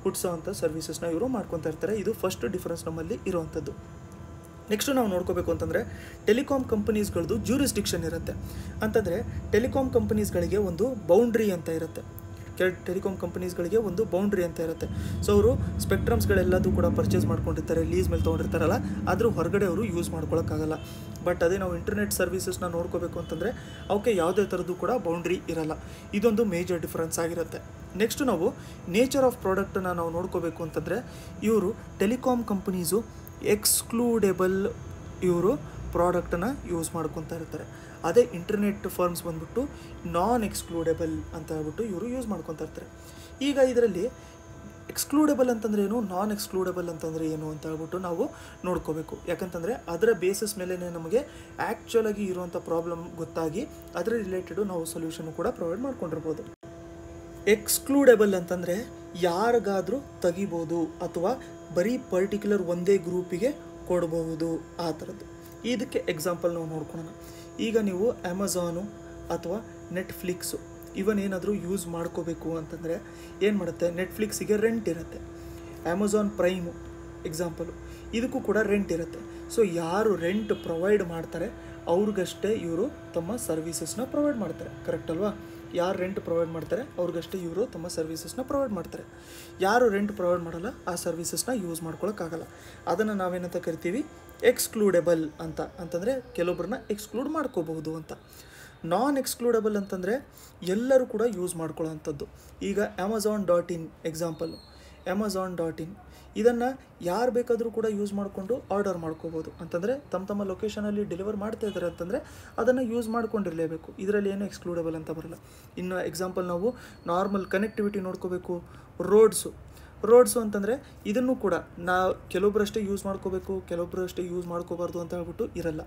ಹುಟ್ಟಿಸೋವಂಥ ಸರ್ವಿಸಸ್ನ ಇವರು ಮಾಡ್ಕೊತಾ ಇರ್ತಾರೆ ಇದು ಫಸ್ಟ್ ಡಿಫ್ರೆನ್ಸ್ ನಮ್ಮಲ್ಲಿ ಇರುವಂಥದ್ದು ನೆಕ್ಸ್ಟ್ ನಾವು ನೋಡ್ಕೋಬೇಕು ಅಂತಂದರೆ ಟೆಲಿಕಾಂ ಕಂಪನೀಸ್ಗಳದ್ದು ಜ್ಯೂರಿಸ್ಡಿಕ್ಷನ್ ಇರುತ್ತೆ ಅಂತಂದರೆ ಟೆಲಿಕಾಂ ಕಂಪನೀಸ್ಗಳಿಗೆ ಒಂದು ಬೌಂಡ್ರಿ ಅಂತ ಇರುತ್ತೆ ಕೆ ಟೆಲಿಕಾಂ ಕಂಪನೀಸ್ಗಳಿಗೆ ಒಂದು ಬೌಂಡ್ರಿ ಅಂತ ಇರುತ್ತೆ ಸೊ ಅವರು ಸ್ಪೆಕ್ಟ್ರಮ್ಸ್ಗಳೆಲ್ಲದೂ ಕೂಡ ಪರ್ಚೇಸ್ ಮಾಡ್ಕೊಂಡಿರ್ತಾರೆ ಲೀಸ್ ಮೇಲೆ ತೊಗೊಂಡಿರ್ತಾರಲ್ಲ ಆದರೂ ಹೊರಗಡೆ ಅವರು ಯೂಸ್ ಮಾಡ್ಕೊಳಕ್ಕಾಗಲ್ಲ ಬಟ್ ಅದೇ ನಾವು ಇಂಟರ್ನೆಟ್ ಸರ್ವಿಸಸ್ನ ನೋಡ್ಕೋಬೇಕು ಅಂತಂದರೆ ಅವಕ್ಕೆ ಯಾವುದೇ ಥರದ್ದು ಕೂಡ ಬೌಂಡ್ರಿ ಇರಲ್ಲ ಇದೊಂದು ಮೇಜರ್ ಡಿಫ್ರೆನ್ಸ್ ಆಗಿರುತ್ತೆ ನೆಕ್ಸ್ಟ್ ನಾವು ನೇಚರ್ ಆಫ್ ಪ್ರಾಡಕ್ಟನ್ನು ನಾವು ನೋಡ್ಕೋಬೇಕು ಅಂತಂದರೆ ಇವರು ಟೆಲಿಕಾಂ ಕಂಪನೀಸು ಎಕ್ಸ್ಕ್ಲೂಡೆಬಲ್ ಇವರು ಪ್ರಾಡಕ್ಟನ್ನು ಯೂಸ್ ಮಾಡ್ಕೊತಾ ಇರ್ತಾರೆ ಅದೇ ಇಂಟರ್ನೆಟ್ ಫರ್ಮ್ಸ್ ಬಂದ್ಬಿಟ್ಟು ನಾನ್ ಎಕ್ಸ್ಕ್ಲೂಡೆಬಲ್ ಅಂತ ಹೇಳ್ಬಿಟ್ಟು ಇವರು ಯೂಸ್ ಮಾಡ್ಕೊತಾ ಇರ್ತಾರೆ ಈಗ ಇದರಲ್ಲಿ ಎಕ್ಸ್ಕ್ಲೂಡೆಬಲ್ ಅಂತಂದ್ರೆ ಏನು ನಾನ್ ಎಕ್ಸ್ಕ್ಲೂಡೆಬಲ್ ಅಂತಂದರೆ ಏನು ಅಂತ ಹೇಳ್ಬಿಟ್ಟು ನಾವು ನೋಡ್ಕೋಬೇಕು ಯಾಕಂತಂದರೆ ಅದರ ಬೇಸಿಸ್ ಮೇಲೇ ನಮಗೆ ಆ್ಯಕ್ಚುಲ್ ಆಗಿ ಇರುವಂಥ ಪ್ರಾಬ್ಲಮ್ ಗೊತ್ತಾಗಿ ಅದರ ರಿಲೇಟೆಡು ನಾವು ಸೊಲ್ಯೂಷನ್ ಕೂಡ ಪ್ರೊವೈಡ್ ಮಾಡ್ಕೊಂಡಿರ್ಬೋದು ಎಕ್ಸ್ಕ್ಲೂಡೆಬಲ್ ಅಂತಂದರೆ ಯಾರಿಗಾದರೂ ತೆಗಿಬೋದು ಅಥವಾ ಬರೀ ಪರ್ಟಿಕ್ಯುಲರ್ ಒಂದೇ ಗ್ರೂಪಿಗೆ ಕೊಡಬಹುದು ಆ ಥರದ್ದು ಇದಕ್ಕೆ ಎಕ್ಸಾಂಪಲ್ ನಾವು ನೋಡ್ಕೊಳ್ಳೋಣ ಈಗ ನೀವು ಅಮೆಝಾನು ಅಥವಾ ನೆಟ್ಫ್ಲಿಕ್ಸು ಇವನ್ ಏನಾದರೂ ಯೂಸ್ ಮಾಡ್ಕೋಬೇಕು ಅಂತಂದರೆ ಏನು ಮಾಡುತ್ತೆ ನೆಟ್ಫ್ಲಿಕ್ಸಿಗೆ ರೆಂಟ್ ಇರುತ್ತೆ ಅಮೆಝಾನ್ ಪ್ರೈಮು ಎಕ್ಸಾಂಪಲು ಇದಕ್ಕೂ ಕೂಡ ರೆಂಟ್ ಇರುತ್ತೆ ಸೊ ಯಾರು ರೆಂಟ್ ಪ್ರೊವೈಡ್ ಮಾಡ್ತಾರೆ ಅವ್ರಿಗಷ್ಟೇ ಇವರು ತಮ್ಮ ಸರ್ವೀಸಸ್ನ ಪ್ರೊವೈಡ್ ಮಾಡ್ತಾರೆ ಕರೆಕ್ಟ್ ಅಲ್ವಾ ಯಾರು ರೆಂಟ್ ಪ್ರೊವೈಡ್ ಮಾಡ್ತಾರೆ ಅವ್ರಿಗಷ್ಟೇ ಇವರು ತಮ್ಮ ಸರ್ವೀಸಸ್ನ ಪ್ರೊವೈಡ್ ಮಾಡ್ತಾರೆ ಯಾರು ರೆಂಟ್ ಪ್ರೊವೈಡ್ ಮಾಡಲ್ಲ ಆ ಸರ್ವೀಸಸ್ನ ಯೂಸ್ ಮಾಡ್ಕೊಳಕ್ಕಾಗಲ್ಲ ಅದನ್ನು ನಾವೇನಂತ ಕರಿತೀವಿ ಎಕ್ಸ್ಕ್ಲೂಡೆಬಲ್ ಅಂತ ಅಂತಂದರೆ ಕೆಲವೊಬ್ಬರನ್ನ ಎಕ್ಸ್ಕ್ಲೂಡ್ ಮಾಡ್ಕೋಬಹುದು ಅಂತ ನಾನ್ ಎಕ್ಸ್ಕ್ಲೂಡಬಲ್ ಅಂತಂದರೆ ಎಲ್ಲರೂ ಕೂಡ ಯೂಸ್ ಮಾಡ್ಕೊಳ್ಳೋ ಅಂಥದ್ದು ಈಗ Amazon dot in example Amazon dot in ಇದನ್ನು ಯಾರು ಬೇಕಾದರೂ ಕೂಡ ಯೂಸ್ ಮಾಡಿಕೊಂಡು ಆರ್ಡರ್ ಮಾಡ್ಕೋಬೋದು ಅಂತಂದರೆ ತಮ್ಮ ತಮ್ಮ ಲೊಕೇಶನಲ್ಲಿ ಡೆಲಿವರ್ ಮಾಡ್ತಾ ಇದ್ದಾರೆ ಅಂತಂದರೆ ಅದನ್ನು ಯೂಸ್ ಮಾಡ್ಕೊಂಡಿರಲೇಬೇಕು ಇದರಲ್ಲಿ ಏನು ಎಕ್ಸ್ಕ್ಲೂಡಬಲ್ ಅಂತ ಬರಲ್ಲ ಇನ್ನು ಎಕ್ಸಾಂಪಲ್ ನಾವು ನಾರ್ಮಲ್ ಕನೆಕ್ಟಿವಿಟಿ ನೋಡ್ಕೋಬೇಕು ರೋಡ್ಸು ರೋಡ್ಸು ಅಂತಂದರೆ ಇದನ್ನು ಕೂಡ ನಾ ಕೆಲವೊಬ್ಬರಷ್ಟೇ ಯೂಸ್ ಮಾಡ್ಕೋಬೇಕು ಕೆಲವೊಬ್ಬರಷ್ಟೇ ಯೂಸ್ ಮಾಡ್ಕೋಬಾರ್ದು ಅಂತ ಹೇಳ್ಬಿಟ್ಟು ಇರಲ್ಲ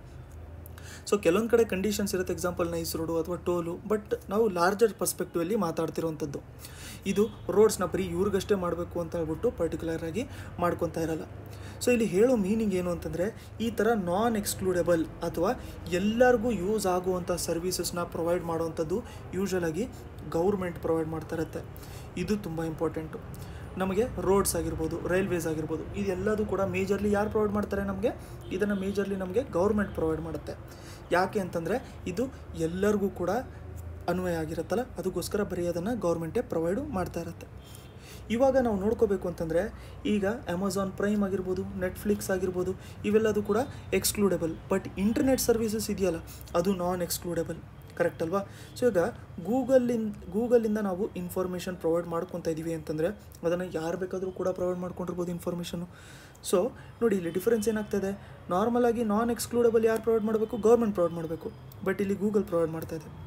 ಸೊ ಕೆಲವೊಂದು ಕಡೆ ಕಂಡೀಷನ್ಸ್ ಇರುತ್ತೆ ಎಕ್ಸಾಂಪಲ್ ನೈಸ್ ರೋಡು ಅಥವಾ ಟೋಲು ಬಟ್ ನಾವು ಲಾರ್ಜರ್ ಪರ್ಸ್ಪೆಕ್ಟಿವಲ್ಲಿ ಮಾತಾಡ್ತಿರೋವಂಥದ್ದು ಇದು ರೋಡ್ಸ್ನ ಬರೀ ಇವ್ರಿಗಷ್ಟೇ ಮಾಡಬೇಕು ಅಂತ ಹೇಳ್ಬಿಟ್ಟು ಪರ್ಟಿಕ್ಯುಲರ್ ಆಗಿ ಮಾಡ್ಕೊತಾ ಇರಲ್ಲ ಸೊ ಇಲ್ಲಿ ಹೇಳೋ ಮೀನಿಂಗ್ ಏನು ಅಂತಂದರೆ ಈ ಥರ ನಾನ್ ಎಕ್ಸ್ಕ್ಲೂಡೆಬಲ್ ಅಥವಾ ಎಲ್ಲರಿಗೂ ಯೂಸ್ ಆಗುವಂಥ ಸರ್ವೀಸಸ್ನ ಪ್ರೊವೈಡ್ ಮಾಡುವಂಥದ್ದು ಯೂಶ್ವಲಾಗಿ ಗೌರ್ಮೆಂಟ್ ಪ್ರೊವೈಡ್ ಮಾಡ್ತಾ ಇರುತ್ತೆ ಇದು ತುಂಬ ಇಂಪಾರ್ಟೆಂಟು ನಮಗೆ ರೋಡ್ಸ್ ಆಗಿರ್ಬೋದು ರೈಲ್ವೇಸ್ ಆಗಿರ್ಬೋದು ಇದೆಲ್ಲದೂ ಕೂಡ ಮೇಜರ್ಲಿ ಯಾರು ಪ್ರೊವೈಡ್ ಮಾಡ್ತಾರೆ ನಮಗೆ ಇದನ್ನು ಮೇಜರ್ಲಿ ನಮಗೆ ಗೌರ್ಮೆಂಟ್ ಪ್ರೊವೈಡ್ ಮಾಡುತ್ತೆ ಯಾಕೆ ಅಂತಂದರೆ ಇದು ಎಲ್ಲರಿಗೂ ಕೂಡ ಅನ್ವಯ ಆಗಿರುತ್ತಲ್ಲ ಅದಕ್ಕೋಸ್ಕರ ಬರೀ ಅದನ್ನು ಗೌರ್ಮೆಂಟೇ ಪ್ರೊವೈಡು ಮಾಡ್ತಾ ಇರುತ್ತೆ ಇವಾಗ ನಾವು ನೋಡ್ಕೋಬೇಕು ಅಂತಂದರೆ ಈಗ ಅಮೆಝಾನ್ ಪ್ರೈಮ್ ಆಗಿರ್ಬೋದು ನೆಟ್ಫ್ಲಿಕ್ಸ್ ಆಗಿರ್ಬೋದು ಇವೆಲ್ಲದೂ ಕೂಡ ಎಕ್ಸ್ಕ್ಲೂಡೆಬಲ್ ಬಟ್ ಇಂಟರ್ನೆಟ್ ಸರ್ವಿಸಸ್ ಇದೆಯಲ್ಲ ಅದು ನಾನ್ ಎಕ್ಸ್ಕ್ಲೂಡೆಬಲ್ ಕರೆಕ್ಟ್ ಅಲ್ವಾ ಸೊ ಈಗ ಗೂಗಲ್ಲಿಂದ ಗೂಗಲಿಂದ ನಾವು ಇನ್ಫಾರ್ಮೇಷನ್ ಪ್ರೊವೈಡ್ ಮಾಡ್ಕೊತಾ ಇದ್ದೀವಿ ಅಂತಂದರೆ ಅದನ್ನು ಯಾರು ಬೇಕಾದರೂ ಕೂಡ ಪ್ರೊವೈಡ್ ಮಾಡ್ಕೊಂಡಿರ್ಬೋದು ಇನ್ಫಾರ್ಮೇಷನು ಸೊ ನೋಡಿ ಇಲ್ಲಿ ಡಿಫರೆನ್ಸ್ ಏನಾಗ್ತದೆ ನಾರ್ಮಲ್ ಆಗಿ ನಾನ್ ಎಕ್ಸ್ಕ್ಲೂಡಬಲ್ ಯಾರು ಪ್ರೊವೈಡ್ ಮಾಡಬೇಕು ಗೌರ್ಮೆಂಟ್ ಪ್ರೊವೈಡ್ ಮಾಡಬೇಕು ಬಟ್ ಇಲ್ಲಿ ಗೂಗಲ್ ಪ್ರೊವೈಡ್ ಮಾಡ್ತಾ ಇದೆ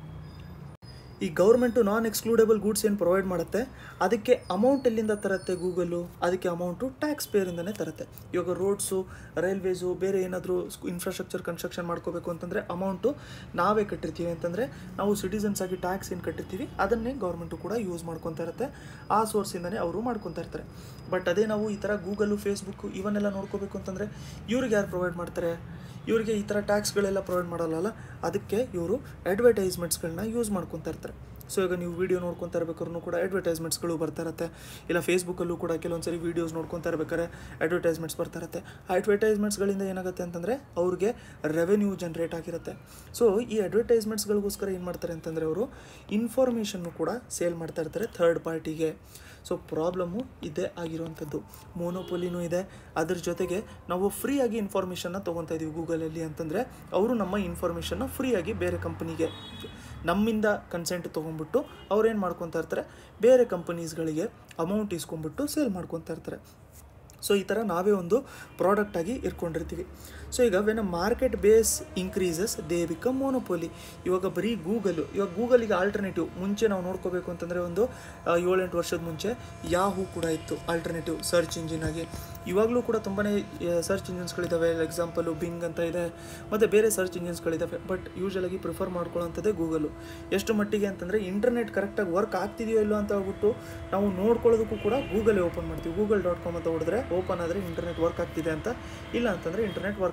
ಈ ಗೌರ್ಮೆಂಟು ನಾನ್ ಎಕ್ಸ್ಕ್ಲೂಡೆಬಲ್ ಗೂಡ್ಸ್ ಏನು ಪ್ರೊವೈಡ್ ಮಾಡುತ್ತೆ ಅದಕ್ಕೆ ಅಮೌಂಟ್ ಎಲ್ಲಿಂದ ತರುತ್ತೆ ಗೂಗಲು ಅದಕ್ಕೆ ಅಮೌಂಟು ಟ್ಯಾಕ್ಸ್ ಪೇರಿಂದನೇ ತರುತ್ತೆ ಇವಾಗ ರೋಡ್ಸು ರೈಲ್ವೇಸು ಬೇರೆ ಏನಾದರೂ ಇನ್ಫ್ರಾಸ್ಟ್ರಕ್ಚರ್ ಕನ್ಸ್ಟ್ರಕ್ಷನ್ ಮಾಡ್ಕೋಬೇಕು ಅಂತಂದರೆ ಅಮೌಂಟು ನಾವೇ ಕಟ್ಟಿರ್ತೀವಿ ಅಂತಂದರೆ ನಾವು ಸಿಟಿಸನ್ಸ್ ಆಗಿ ಟ್ಯಾಕ್ಸ್ ಏನು ಕಟ್ಟಿರ್ತೀವಿ ಅದನ್ನೇ ಗೌರ್ಮೆಂಟು ಕೂಡ ಯೂಸ್ ಮಾಡ್ಕೊತಾ ಇರುತ್ತೆ ಆ ಸೋರ್ಸಿಂದನೇ ಅವರು ಮಾಡ್ಕೊತಾ ಇರ್ತಾರೆ ಬಟ್ ಅದೇ ನಾವು ಈ ಥರ ಗೂಗಲು ಫೇಸ್ಬುಕ್ಕು ಇವನ್ನೆಲ್ಲ ನೋಡ್ಕೋಬೇಕು ಅಂತಂದರೆ ಇವ್ರಿಗೆ ಯಾರು ಪ್ರೊವೈಡ್ ಮಾಡ್ತಾರೆ ಇವರಿಗೆ ಈ ಥರ ಟ್ಯಾಕ್ಸ್ಗಳೆಲ್ಲ ಪ್ರೊವೈಡ್ ಮಾಡಲ್ಲ ಅದಕ್ಕೆ ಇವರು ಅಡ್ವರ್ಟೈಸ್ಮೆಂಟ್ಸ್ಗಳನ್ನ ಯೂಸ್ ಮಾಡ್ಕೊತಾ ಇರ್ತಾರೆ ಸೊ ಈಗ ನೀವು ವೀಡಿಯೋ ನೋಡ್ಕೊತಾ ಇರ್ಬೇಕಾದ್ರೂ ಕೂಡ ಅಡ್ವರ್ಟೈಸ್ಮೆಂಟ್ಸ್ಗಳು ಬರ್ತಾ ಇರುತ್ತೆ ಇಲ್ಲ ಫೇಸ್ಬುಕ್ಕಲ್ಲೂ ಕೂಡ ಕೆಲವೊಂದು ಸರಿ ವೀಡಿಯೋಸ್ ನೋಡ್ಕೊತಾ ಇರ್ಬೇಕಾದ್ರೆ ಅಡ್ವರ್ಟೈಸ್ಮೆಂಟ್ಸ್ ಬರ್ತಾ ಇರುತ್ತೆ ಆ ಅಡ್ವರ್ಟೈಸ್ಮೆಂಟ್ಸ್ಗಳಿಂದ ಏನಾಗುತ್ತೆ ಅಂತಂದರೆ ಅವ್ರಿಗೆ ರೆವೆನ್ಯೂ ಜನ್ರೇಟ್ ಆಗಿರುತ್ತೆ ಸೊ ಈ ಅಡ್ವರ್ಟೈಸ್ಮೆಂಟ್ಸ್ಗಳಿಗೋಸ್ಕರ ಏನು ಮಾಡ್ತಾರೆ ಅಂತಂದರೆ ಅವರು ಇನ್ಫಾರ್ಮೇಷನ್ನು ಕೂಡ ಸೇಲ್ ಮಾಡ್ತಾ ಇರ್ತಾರೆ ಥರ್ಡ್ ಪಾರ್ಟಿಗೆ ಸೊ ಪ್ರಾಬ್ಲಮ್ಮು ಇದೇ ಆಗಿರುವಂಥದ್ದು ಮೋನೋಪೊಲಿನೂ ಇದೆ ಅದ್ರ ಜೊತೆಗೆ ನಾವು ಫ್ರೀಯಾಗಿ ಇನ್ಫಾರ್ಮೇಷನ್ನ ತೊಗೊತಾ ಇದ್ದೀವಿ ಗೂಗಲಲ್ಲಿ ಅಂತಂದರೆ ಅವರು ನಮ್ಮ ಇನ್ಫಾರ್ಮೇಷನ್ನ ಫ್ರೀಯಾಗಿ ಬೇರೆ ಕಂಪನಿಗೆ ನಮ್ಮಿಂದ ಕನ್ಸೆಂಟ್ ತೊಗೊಂಡ್ಬಿಟ್ಟು ಅವ್ರೇನು ಮಾಡ್ಕೊತಾ ಇರ್ತಾರೆ ಬೇರೆ ಕಂಪನೀಸ್ಗಳಿಗೆ ಅಮೌಂಟ್ ಇಸ್ಕೊಂಡ್ಬಿಟ್ಟು ಸೇಲ್ ಮಾಡ್ಕೊತಾ ಇರ್ತಾರೆ ಸೊ ಈ ಥರ ನಾವೇ ಒಂದು ಪ್ರಾಡಕ್ಟಾಗಿ ಇಟ್ಕೊಂಡಿರ್ತೀವಿ ಸೊ ಈಗ when a market base increases they become monopoly ಇವಾಗ ಬರೀ ಗೂಗಲು ಇವಾಗ ಗೂಗಲಿಗೆ ಆಲ್ಟರ್ನೇಟಿವ್ ಮುಂಚೆ ನಾವು ನೋಡ್ಕೋಬೇಕು ಅಂತಂದರೆ ಒಂದು ಆ, ಏಳೆಂಟು ವರ್ಷದ ಮುಂಚೆ ಯಾಹೂ ಕೂಡ ಇತ್ತು ಆಲ್ಟರ್ನೇಟಿವ್ ಸರ್ಚ್ ಇಂಜಿನ್ ಆಗಿ ಇವಾಗಲೂ ಕೂಡ ತುಂಬಾ ಸರ್ಚ್ ಇಂಜಿನ್ಸ್ಗಳಿದ್ದಾವೆ ಎಕ್ಸಾಂಪಲು ಬಿಂಗ್ ಅಂತ ಇದೆ ಮತ್ತು ಬೇರೆ ಸರ್ಚ್ ಇಂಜಿನ್ಸ್ಗಳಿದ್ದಾವೆ ಬಟ್ ಯೂಶಲಾಗಿ ಪ್ರಿಫರ್ ಮಾಡ್ಕೊಳ್ಳೋಂಥದ್ದೇ ಗೂಗಲು ಎಷ್ಟು ಮಟ್ಟಿಗೆ ಅಂತಂದರೆ ಇಂಟರ್ನೆಟ್ ಕರೆಕ್ಟಾಗಿ ವರ್ಕ್ ಆಗ್ತಿದೆಯೋ ಇಲ್ಲೋ ಅಂತ ಹೇಳ್ಬಿಟ್ಟು ನಾವು ನೋಡ್ಕೊಳ್ಳೋದಕ್ಕೂ ಕೂಡ ಗೂಗಲೇ ಓಪನ್ ಮಾಡ್ತೀವಿ ಗೂಗಲ್ ಡಾಟ್ ಕಾಮ್ ಅಂತ ಹೊಡೆದ್ರೆ ಓಪನ್ ಆದರೆ ಇಂಟರ್ನೆಟ್ ವರ್ಕ್ ಆಗ್ತಿದೆ ಅಂತ ಇಲ್ಲ ಅಂತಂದರೆ ಇಂಟರ್ನೆಟ್ ವರ್ಕ್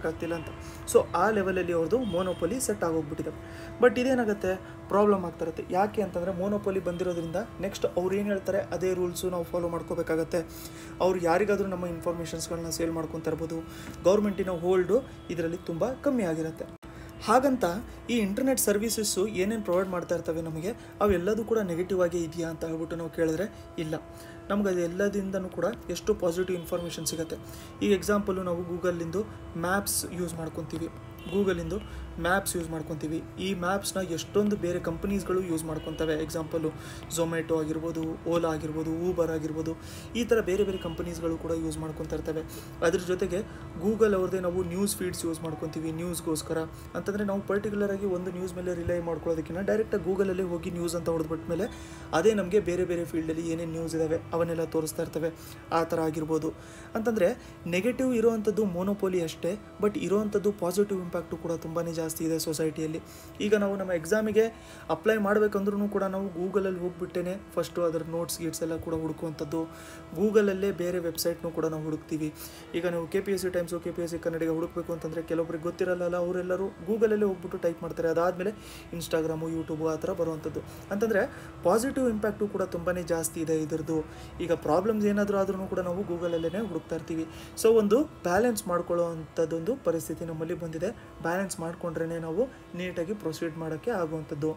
ಮಾಡೋಕ್ಕಾಗ್ತಿಲ್ಲ ಅಂತ ಸೊ ಆ ಲೆವೆಲಲ್ಲಿ ಅವ್ರದ್ದು ಮೋನೋಪೊಲಿ ಸೆಟ್ ಆಗೋಗ್ಬಿಟ್ಟಿದೆ ಬಟ್ ಇದೇನಾಗುತ್ತೆ ಪ್ರಾಬ್ಲಮ್ ಆಗ್ತಾ ಇರುತ್ತೆ ಯಾಕೆ ಅಂತಂದರೆ ಮೋನೋಪೊಲಿ ಬಂದಿರೋದ್ರಿಂದ ನೆಕ್ಸ್ಟ್ ಅವ್ರು ಏನು ಹೇಳ್ತಾರೆ ಅದೇ ರೂಲ್ಸು ನಾವು ಫಾಲೋ ಮಾಡ್ಕೋಬೇಕಾಗತ್ತೆ ಅವ್ರು ಯಾರಿಗಾದರೂ ನಮ್ಮ ಇನ್ಫಾರ್ಮೇಷನ್ಸ್ಗಳನ್ನ ಸೇಲ್ ಮಾಡ್ಕೊತಾ ಇರ್ಬೋದು ಗೌರ್ಮೆಂಟಿನ ಹೋಲ್ಡು ಇದರಲ್ಲಿ ತುಂಬ ಕಮ್ಮಿ ಆಗಿರುತ್ತೆ ಹಾಗಂತ ಈ ಇಂಟರ್ನೆಟ್ ಸರ್ವಿಸಸ್ಸು ಏನೇನು ಪ್ರೊವೈಡ್ ಮಾಡ್ತಾ ಇರ್ತವೆ ನಮಗೆ ಅವೆಲ್ಲದೂ ಕೂಡ ನೆಗೆಟಿವ್ ಆಗೇ ಇದೆಯಾ ಅಂತ ಹೇಳ್ಬಿಟ್ಟು ನಾವು ಕೇಳಿದ್ರೆ ಇಲ್ಲ ನಮ್ಗೆ ಅದು ಎಲ್ಲದಿಂದನೂ ಕೂಡ ಎಷ್ಟು ಪಾಸಿಟಿವ್ ಇನ್ಫಾರ್ಮೇಷನ್ ಸಿಗುತ್ತೆ ಈ ಎಕ್ಸಾಂಪಲು ನಾವು ಗೂಗಲ್ಲಿಂದು ಮ್ಯಾಪ್ಸ್ ಯೂಸ್ ಮಾಡ್ಕೊತೀವಿ ಗೂಗಲಿಂದು ಮ್ಯಾಪ್ಸ್ ಯೂಸ್ ಮಾಡ್ಕೊತೀವಿ ಈ ಮ್ಯಾಪ್ಸ್ನ ಎಷ್ಟೊಂದು ಬೇರೆ ಕಂಪನೀಸ್ಗಳು ಯೂಸ್ ಮಾಡ್ಕೊತವೆ ಎಕ್ಸಾಂಪಲು ಝೊಮ್ಯಾಟೊ ಆಗಿರ್ಬೋದು ಓಲಾ ಆಗಿರ್ಬೋದು ಊಬರ್ ಆಗಿರ್ಬೋದು ಈ ಥರ ಬೇರೆ ಬೇರೆ ಕಂಪನೀಸ್ಗಳು ಕೂಡ ಯೂಸ್ ಮಾಡ್ಕೊತಾ ಇರ್ತವೆ ಅದ್ರ ಜೊತೆಗೆ ಗೂಗಲ್ ಅವ್ರದ್ದೇ ನಾವು ನ್ಯೂಸ್ ಫೀಡ್ಸ್ ಯೂಸ್ ಮಾಡ್ಕೊತೀವಿ ನ್ಯೂಸ್ಗೋಸ್ಕರ ಅಂತಂದರೆ ನಾವು ಪರ್ಟಿಕ್ಯುಲರ್ ಆಗಿ ಒಂದು ನ್ಯೂಸ್ ಮೇಲೆ ರಿಲೈ ಮಾಡ್ಕೊಳ್ಳೋದಕ್ಕಿಂತ ಡೈರೆಕ್ಟಾಗಿ ಗೂಗಲಲ್ಲಿ ಹೋಗಿ ನ್ಯೂಸ್ ಅಂತ ಹೊಡೆದ್ಬಿಟ್ಟ ಮೇಲೆ ಅದೇ ನಮಗೆ ಬೇರೆ ಬೇರೆ ಫೀಲ್ಡಲ್ಲಿ ಏನೇನು ನ್ಯೂಸ್ ಇದ್ದಾವೆ ಅವನ್ನೆಲ್ಲ ತೋರಿಸ್ತಾ ಇರ್ತವೆ ಆ ಥರ ಆಗಿರ್ಬೋದು ಅಂತಂದರೆ ನೆಗೆಟಿವ್ ಇರೋವಂಥದ್ದು ಮೋನೋಪೋಲಿ ಅಷ್ಟೇ ಬಟ್ ಇರೋವಂಥದ್ದು ಪಾಸಿಟಿವ್ ಇಂಪ್ಯಾಕ್ಟು ಕೂಡ ತುಂಬಾ ಜಾಸ್ತಿ ಇದೆ ಸೊಸೈಟಿಯಲ್ಲಿ ಈಗ ನಾವು ನಮ್ಮ ಎಕ್ಸಾಮಿಗೆ ಅಪ್ಲೈ ಮಾಡಬೇಕಂದ್ರೂ ಕೂಡ ನಾವು ಗೂಗಲಲ್ಲಿ ಹೋಗ್ಬಿಟ್ಟೇ ಫಸ್ಟು ಅದರ ನೋಟ್ಸ್ ಗೀಟ್ಸ್ ಎಲ್ಲ ಕೂಡ ಹುಡುಕುವಂಥದ್ದು ಗೂಗಲಲ್ಲೇ ಬೇರೆ ವೆಬ್ಸೈಟ್ನು ಕೂಡ ನಾವು ಹುಡುಕ್ತೀವಿ ಈಗ ನೀವು K P S C Times K P S C Kannadiga ಹುಡುಕಬೇಕು ಅಂತಂದರೆ ಕೆಲವೊಬ್ರಿಗೆ ಗೊತ್ತಿರಲ್ಲ ಅವರೆಲ್ಲರೂ ಗೂಗಲಲ್ಲೇ ಹೋಗ್ಬಿಟ್ಟು ಟೈಪ್ ಮಾಡ್ತಾರೆ ಅದಾದಮೇಲೆ ಇನ್ಸ್ಟಾಗ್ರಾಮು ಯೂಟ್ಯೂಬು ಆ ಥರ ಬರುವಂಥದ್ದು ಅಂತಂದರೆ ಪಾಸಿಟಿವ್ ಇಂಪ್ಯಾಕ್ಟು ಕೂಡ ತುಂಬಾ ಜಾಸ್ತಿ ಇದೆ ಇದರದ್ದು ಈಗ ಪ್ರಾಬ್ಲಮ್ಸ್ ಏನಾದರೂ ಆದ್ರೂ ಕೂಡ ನಾವು ಗೂಗಲಲ್ಲೇ ಹುಡುಕ್ತಾ ಇರ್ತೀವಿ ಸೊ ಒಂದು ಬ್ಯಾಲೆನ್ಸ್ ಮಾಡ್ಕೊಳ್ಳೋ ಅಂಥದ್ದೊಂದು ಪರಿಸ್ಥಿತಿ ನಮ್ಮಲ್ಲಿ ಬಂದಿದೆ ಬ್ಯಾಲೆನ್ಸ್ ಮಾಡಿಕೊಂಡ್ರೇ ನಾವು ನೀಟಾಗಿ ಪ್ರೊಸೀಡ್ ಮಾಡೋಕ್ಕೆ ಆಗುವಂಥದ್ದು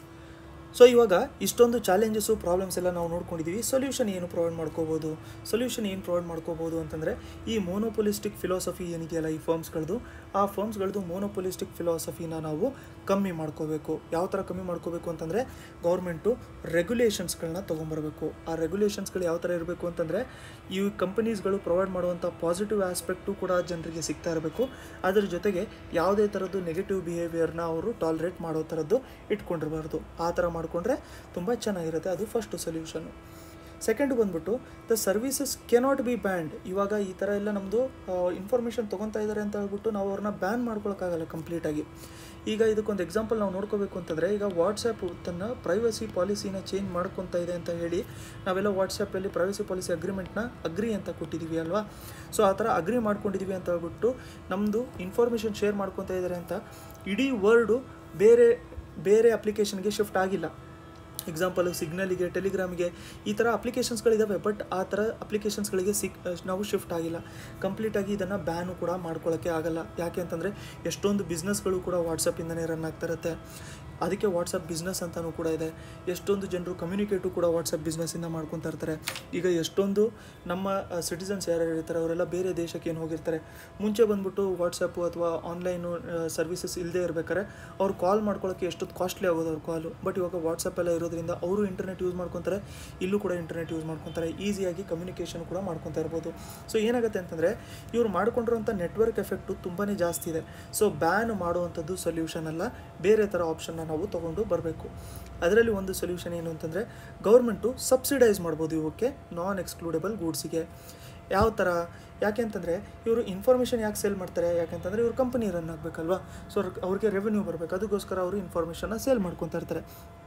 ಸೊ ಇವಾಗ ಇಷ್ಟೊಂದು ಚಾಲೆಂಜಸ್ಸು ಪ್ರಾಬ್ಲಮ್ಸ್ ಎಲ್ಲ ನಾವು ನೋಡ್ಕೊಂಡಿದ್ದೀವಿ ಸೊಲ್ಯೂಷನ್ ಏನು ಪ್ರೊವೈಡ್ ಮಾಡ್ಕೋಬೋದು ಸೊಲ್ಯೂಷನ್ ಏನು ಪ್ರೊವೈಡ್ ಮಾಡ್ಕೋಬೋದು ಅಂತಂದರೆ ಈ ಮೋನೋಪೊಲಿಸ್ಟಿಕ್ ಫಿಲಾಸಫಿ ಏನಿದೆಯಲ್ಲ ಈ ಫರ್ಮ್ಸ್ಗಳದ್ದು ಆ ಫರ್ಮ್ಸ್ಗಳದ್ದು ಮೋನೋಪೊಲಿಸ್ಟಿಕ್ ಫಿಲಾಸಫಿನ ನಾವು ಕಮ್ಮಿ ಮಾಡ್ಕೋಬೇಕು ಯಾವ ಥರ ಕಮ್ಮಿ ಮಾಡ್ಕೋಬೇಕು ಅಂತಂದರೆ ಗೌರ್ಮೆಂಟು ರೆಗ್ಯುಲೇಷನ್ಸ್ಗಳನ್ನ ತೊಗೊಂಬರ್ಬೇಕು ಆ ರೆಗ್ಯುಲೇಷನ್ಸ್ಗಳು ಯಾವ ಥರ ಇರಬೇಕು ಅಂತಂದರೆ ಈ ಕಂಪನೀಸ್ಗಳು ಪ್ರೊವೈಡ್ ಮಾಡುವಂಥ ಪಾಸಿಟಿವ್ ಆಸ್ಪೆಕ್ಟು ಕೂಡ ಜನರಿಗೆ ಸಿಗ್ತಾ ಇರಬೇಕು ಅದರ ಜೊತೆಗೆ ಯಾವುದೇ ಥರದ್ದು ನೆಗೆಟಿವ್ ಬಿಹೇವಿಯರ್ನ ಅವರು ಟಾಲ್ರೇಟ್ ಮಾಡೋ ಥರದ್ದು ಇಟ್ಕೊಂಡಿರಬಾರ್ದು ಆ ಥರ ಮಾಡಿಕೊಂಡ್ರೆ ತುಂಬ ಚೆನ್ನಾಗಿರುತ್ತೆ ಅದು ಫಸ್ಟು ಸೊಲ್ಯೂಷನು ಸೆಕೆಂಡ್ ಬಂದ್ಬಿಟ್ಟು the services cannot be banned ಇವಾಗ ಈ ಥರ ಎಲ್ಲ ನಮ್ಮದು ಇನ್ಫಾರ್ಮೇಷನ್ ತೊಗೊತಾ ಇದ್ದಾರೆ ಅಂತ ಹೇಳ್ಬಿಟ್ಟು ನಾವು ಅವ್ರನ್ನ ಬ್ಯಾನ್ ಮಾಡ್ಕೊಳಕ್ಕಾಗಲ್ಲ ಕಂಪ್ಲೀಟಾಗಿ ಈಗ ಇದಕ್ಕೊಂದು ಎಕ್ಸಾಂಪಲ್ ನಾವು ನೋಡ್ಕೋಬೇಕು ಅಂತಂದರೆ ಈಗ ವಾಟ್ಸಪ್ ತನ್ನ ಪ್ರೈವಸಿ ಪಾಲಿಸಿನ ಚೇಂಜ್ ಮಾಡ್ಕೊತಾ ಇದೆ ಅಂತ ಹೇಳಿ ನಾವೆಲ್ಲ ವಾಟ್ಸಪ್ಪಲ್ಲಿ ಪ್ರೈವಸಿ ಪಾಲಿಸಿ ಅಗ್ರಿಮೆಂಟ್ನ ಅಗ್ರಿ ಅಂತ ಕೊಟ್ಟಿದ್ದೀವಿ ಅಲ್ವಾ ಸೊ ಆ ಥರ ಅಗ್ರಿ ಮಾಡ್ಕೊಂಡಿದ್ದೀವಿ ಅಂತ ಹೇಳ್ಬಿಟ್ಟು ನಮ್ಮದು ಇನ್ಫಾರ್ಮೇಷನ್ ಶೇರ್ ಮಾಡ್ಕೊತಾ ಇದ್ದಾರೆ ಅಂತ ಇಡೀ ವರ್ಲ್ಡು ಬೇರೆ ಬೇರೆ ಅಪ್ಲಿಕೇಶನ್ಗೆ ಶಿಫ್ಟ್ ಆಗಿಲ್ಲ ಎಕ್ಸಾಂಪಲು ಸಿಗ್ನಲಿಗೆ ಟೆಲಿಗ್ರಾಮಿಗೆ ಈ ಥರ ಅಪ್ಲಿಕೇಶನ್ಸ್ಗಳಿದ್ದಾವೆ ಬಟ್ ಆ ಥರ ಅಪ್ಲಿಕೇಶನ್ಸ್ಗಳಿಗೆ ಸಿಕ್ ನಾವು ಶಿಫ್ಟ್ ಆಗಿಲ್ಲ ಕಂಪ್ಲೀಟಾಗಿ ಇದನ್ನು ಬ್ಯಾನು ಕೂಡ ಮಾಡ್ಕೊಳ್ಳೋಕ್ಕೆ ಆಗಲ್ಲ ಯಾಕೆ ಅಂತಂದರೆ ಎಷ್ಟೊಂದು ಬಿಸ್ನೆಸ್ಗಳು ಕೂಡ ವಾಟ್ಸಪ್ಪಿಂದನೇ ರನ್ ಆಗ್ತಾ ಇರುತ್ತೆ ಅದಕ್ಕೆ ವಾಟ್ಸಪ್ ಬಿಸ್ನೆಸ್ ಅಂತಲೂ ಕೂಡ ಇದೆ ಎಷ್ಟೊಂದು ಜನರು ಕಮ್ಯುನಿಕೇಟು ಕೂಡ ವಾಟ್ಸಪ್ ಬಿಸ್ನೆಸ್ಸಿಂದ ಮಾಡ್ಕೊತಾ ಇರ್ತಾರೆ ಈಗ ಎಷ್ಟೊಂದು ನಮ್ಮ ಸಿಟಿಸನ್ಸ್ ಯಾರ್ಯಾರು ಇರ್ತಾರೆ ಅವರೆಲ್ಲ ಬೇರೆ ದೇಶಕ್ಕೆ ಏನು ಹೋಗಿರ್ತಾರೆ ಮುಂಚೆ ಬಂದ್ಬಿಟ್ಟು ವಾಟ್ಸಪ್ಪು ಅಥವಾ ಆನ್ಲೈನು ಸರ್ವಿಸಸ್ ಇಲ್ಲದೆ ಇರ್ಬೇಕಾದ್ರೆ ಅವ್ರು ಕಾಲ್ ಮಾಡ್ಕೊಳ್ಳೋಕ್ಕೆ ಎಷ್ಟೊತ್ತು ಕಾಸ್ಟ್ಲಿ ಆಗೋದು ಅವ್ರ ಕಾಲು ಬಟ್ ಇವಾಗ ವಾಟ್ಸಪ್ ಎಲ್ಲ ಇರೋದ್ರಿಂದ ಅವರು ಇಂಟರ್ನೆಟ್ ಯೂಸ್ ಮಾಡ್ಕೊತಾರೆ ಇಲ್ಲೂ ಕೂಡ ಇಂಟರ್ನೆಟ್ ಯೂಸ್ ಮಾಡ್ಕೊತಾರೆ ಈಸಿಯಾಗಿ ಕಮ್ಯುನಿಕೇಷನ್ ಕೂಡ ಮಾಡ್ಕೊತಾ ಇರ್ಬೋದು ಸೊ ಏನಾಗುತ್ತೆ ಅಂತಂದರೆ ಇವ್ರು ಮಾಡ್ಕೊಂಡಿರೋಂಥ ನೆಟ್ವರ್ಕ್ ಎಫೆಕ್ಟು ತುಂಬಾ ಜಾಸ್ತಿ ಇದೆ ಸೊ ಬ್ಯಾನ್ ಮಾಡುವಂಥದ್ದು ಸೊಲ್ಯೂಷನ್ ಅಲ್ಲ ಬೇರೆ ಥರ ಆಪ್ಷನ್ನ ನಾವು ತೊಗೊಂಡು ಬರಬೇಕು ಅದರಲ್ಲಿ ಒಂದು ಸೊಲ್ಯೂಷನ್ ಏನು ಅಂತಂದರೆ ಗೌರ್ಮೆಂಟು ಸಬ್ಸಿಡೈಸ್ ಮಾಡ್ಬೋದು ಇವಕ್ಕೆ ನಾನ್ ಎಕ್ಸ್ಕ್ಲೂಡೆಬಲ್ ಗೂಡ್ಸಿಗೆ ಯಾವ ಥರ ಯಾಕೆ ಅಂತಂದರೆ ಇವರು ಇನ್ಫಾರ್ಮೇಷನ್ ಯಾಕೆ ಸೇಲ್ ಮಾಡ್ತಾರೆ ಯಾಕೆಂತಂದರೆ ಇವ್ರ ಕಂಪನಿ ರನ್ ಆಗಬೇಕಲ್ವಾ ಸೊ ಅವ್ರಿಗೆ ರೆವೆನ್ಯೂ ಬರಬೇಕು ಅದಕ್ಕೋಸ್ಕರ ಅವರು ಇನ್ಫಾರ್ಮೇಷನ್ನ ಸೇಲ್ ಮಾಡ್ಕೊತಾ ಇರ್ತಾರೆ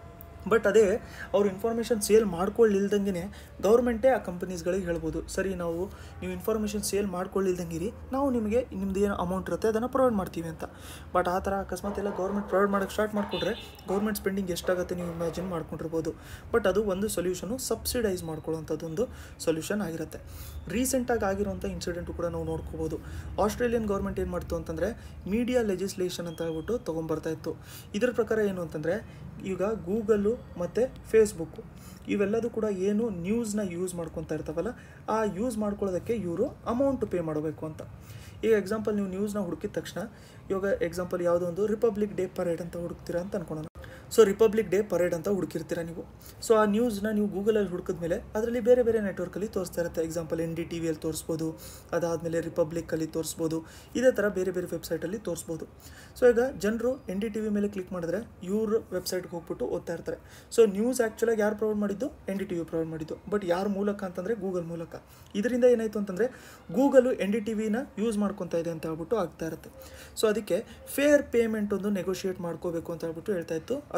ಬಟ್ ಅದೇ ಅವ್ರು ಇನ್ಫಾರ್ಮೇಷನ್ ಸೇಲ್ ಮಾಡ್ಕೊಳ್ಳಿಲ್ದಂಗೆ ಗೌರ್ಮೆಂಟೇ ಆ ಕಂಪನೀಸ್ಗಳಿಗೆ ಹೇಳ್ಬೋದು ಸರಿ ನಾವು ನೀವು ಇನ್ಫಾರ್ಮೇಷನ್ ಸೇಲ್ ಮಾಡ್ಕೊಳ್ಳಿಲ್ದಂಗಿರಿ ನಾವು ನಿಮಗೆ ನಿಮ್ದು ಏನು ಅಮೌಂಟ್ ಇರುತ್ತೆ ಅದನ್ನು ಪ್ರೊವೈಡ್ ಮಾಡ್ತೀವಿ ಅಂತ ಬಟ್ ಆ ಥರ ಅಕಸ್ಮಾತ್ ಎಲ್ಲ ಗೌರ್ಮೆಂಟ್ ಪ್ರೊವೈಡ್ ಮಾಡೋಕ್ಕೆ ಸ್ಟಾರ್ಟ್ ಮಾಡಿಕೊಂಡ್ರೆ ಗೌರ್ಮೆಂಟ್ ಸ್ಪೆಂಡಿಂಗ್ ಎಷ್ಟಾಗುತ್ತೆ ನೀವು ಇಮ್ಯಾಜಿನ್ ಮಾಡ್ಕೊಂಡಿರ್ಬೋದು ಬಟ್ ಅದು ಒಂದು ಸೊಲ್ಯೂಷನು ಸಬ್ಸಿಡೈಸ್ ಮಾಡ್ಕೊಳ್ಳೋಂಥದ್ದೊಂದು ಸೊಲ್ಯೂಷನ್ ಆಗಿರುತ್ತೆ ರೀಸೆಂಟಾಗಿ ಆಗಿರೋಂಥ ಇನ್ಸಿಡೆಂಟು ಕೂಡ ನಾವು ನೋಡ್ಕೋಬೋದು ಆಸ್ಟ್ರೇಲಿಯನ್ ಗೌರ್ಮೆಂಟ್ ಏನು ಮಾಡ್ತು ಅಂತಂದರೆ ಮೀಡಿಯಾ ಲೆಜಿಸ್ಲೇಷನ್ ಅಂತ ಹೇಳ್ಬಿಟ್ಟು ತೊಗೊಂಬರ್ತಾ ಇತ್ತು ಇದರ ಪ್ರಕಾರ ಏನು ಅಂತಂದರೆ ಈಗ ಗೂಗಲ್ಲು ಮತ್ತು ಫೇಸ್ಬುಕ್ಕು ಇವೆಲ್ಲದೂ ಕೂಡ ಏನು ನ್ಯೂಸ್ನ ಯೂಸ್ ಮಾಡ್ಕೊತಾ ಇರ್ತಾವಲ್ಲ ಆ ಯೂಸ್ ಮಾಡ್ಕೊಳ್ಳೋದಕ್ಕೆ ಇವರು ಅಮೌಂಟ್ ಪೇ ಮಾಡಬೇಕು ಅಂತ ಈಗ ಎಕ್ಸಾಂಪಲ್ ನೀವು ನ್ಯೂಸ್ನ ಹುಡುಕಿದ ತಕ್ಷಣ ಇವಾಗ ಎಕ್ಸಾಂಪಲ್ ಯಾವುದೋ ಒಂದು ರಿಪಬ್ಲಿಕ್ ಡೇ ಪರೇಡ್ ಅಂತ ಹುಡುಕ್ತೀರಾ ಅಂತ ಅನ್ಕೊಳ್ಳೋಣ ಸೊ ರಿಪಬ್ಲಿಕ್ ಡೇ ಪರೇಡ್ ಅಂತ ಹುಡುಕಿರ್ತೀರ ನೀವು ಸೊ ಆ ನ್ಯೂಸ್ನ ನೀವು ಗೂಗಲಲ್ಲಿ ಹುಡುಕಿದ್ಮೇಲೆ ಅದರಲ್ಲಿ ಬೇರೆ ಬೇರೆ ನೆಟ್ವರ್ಕಲ್ಲಿ ತೋರಿಸ್ತಾ ಇರುತ್ತೆ ಎಕ್ಸಾಂಪಲ್ ಎನ್ ಡಿ ಟಿ ವಿಯಲ್ಲಿ ತೋರಿಸ್ಬೋದು ಅದಾದಮೇಲೆ ರಿಪಬ್ಲಿಕ್ಕಲ್ಲಿ ತೋರಿಸ್ಬೋದು ಇದೇ ಥರ ಬೇರೆ ಬೇರೆ ವೆಬ್ಸೈಟಲ್ಲಿ ತೋರಿಸ್ಬೋದು ಸೊ ಈಗ ಜನರು ಎನ್ ಡಿ ಟಿ ವಿ ಮೇಲೆ ಕ್ಲಿಕ್ ಮಾಡಿದ್ರೆ ಇವ್ರ ವೆಬ್ಸೈಟ್ಗೆ ಹೋಗ್ಬಿಟ್ಟು ಓದ್ತಾ ಇರ್ತಾರೆ ಸೊ ನ್ಯೂಸ್ ಆ್ಯಕ್ಚುಲಾಗಿ ಯಾರು ಪ್ರೊವೈಡ್ ಮಾಡಿದ್ದು N D T V provide ಮಾಡಿದ್ದು ಬಟ್ ಯಾರ ಮೂಲಕ ಅಂತಂದರೆ ಗೂಗಲ್ ಮೂಲಕ ಇದರಿಂದ ಏನಾಯಿತು ಅಂತಂದರೆ ಗೂಗಲು ಎನ್ ಡಿ ಟಿ ವಿನ ಯೂಸ್ ಮಾಡ್ಕೊತಾ ಇದೆ ಅಂತ ಹೇಳ್ಬಿಟ್ಟು ಆಗ್ತಾ ಇರುತ್ತೆ ಸೊ ಅದಕ್ಕೆ ಫೇರ್ ಪೇಮೆಂಟ್ ಒಂದು ನೆಗೋಷಿಯೇಟ್ ಮಾಡ್ಕೋಬೇಕು ಅಂತ ಹೇಳ್ಬಿಟ್ಟು ಹೇಳ್ತಾ ಇತ್ತು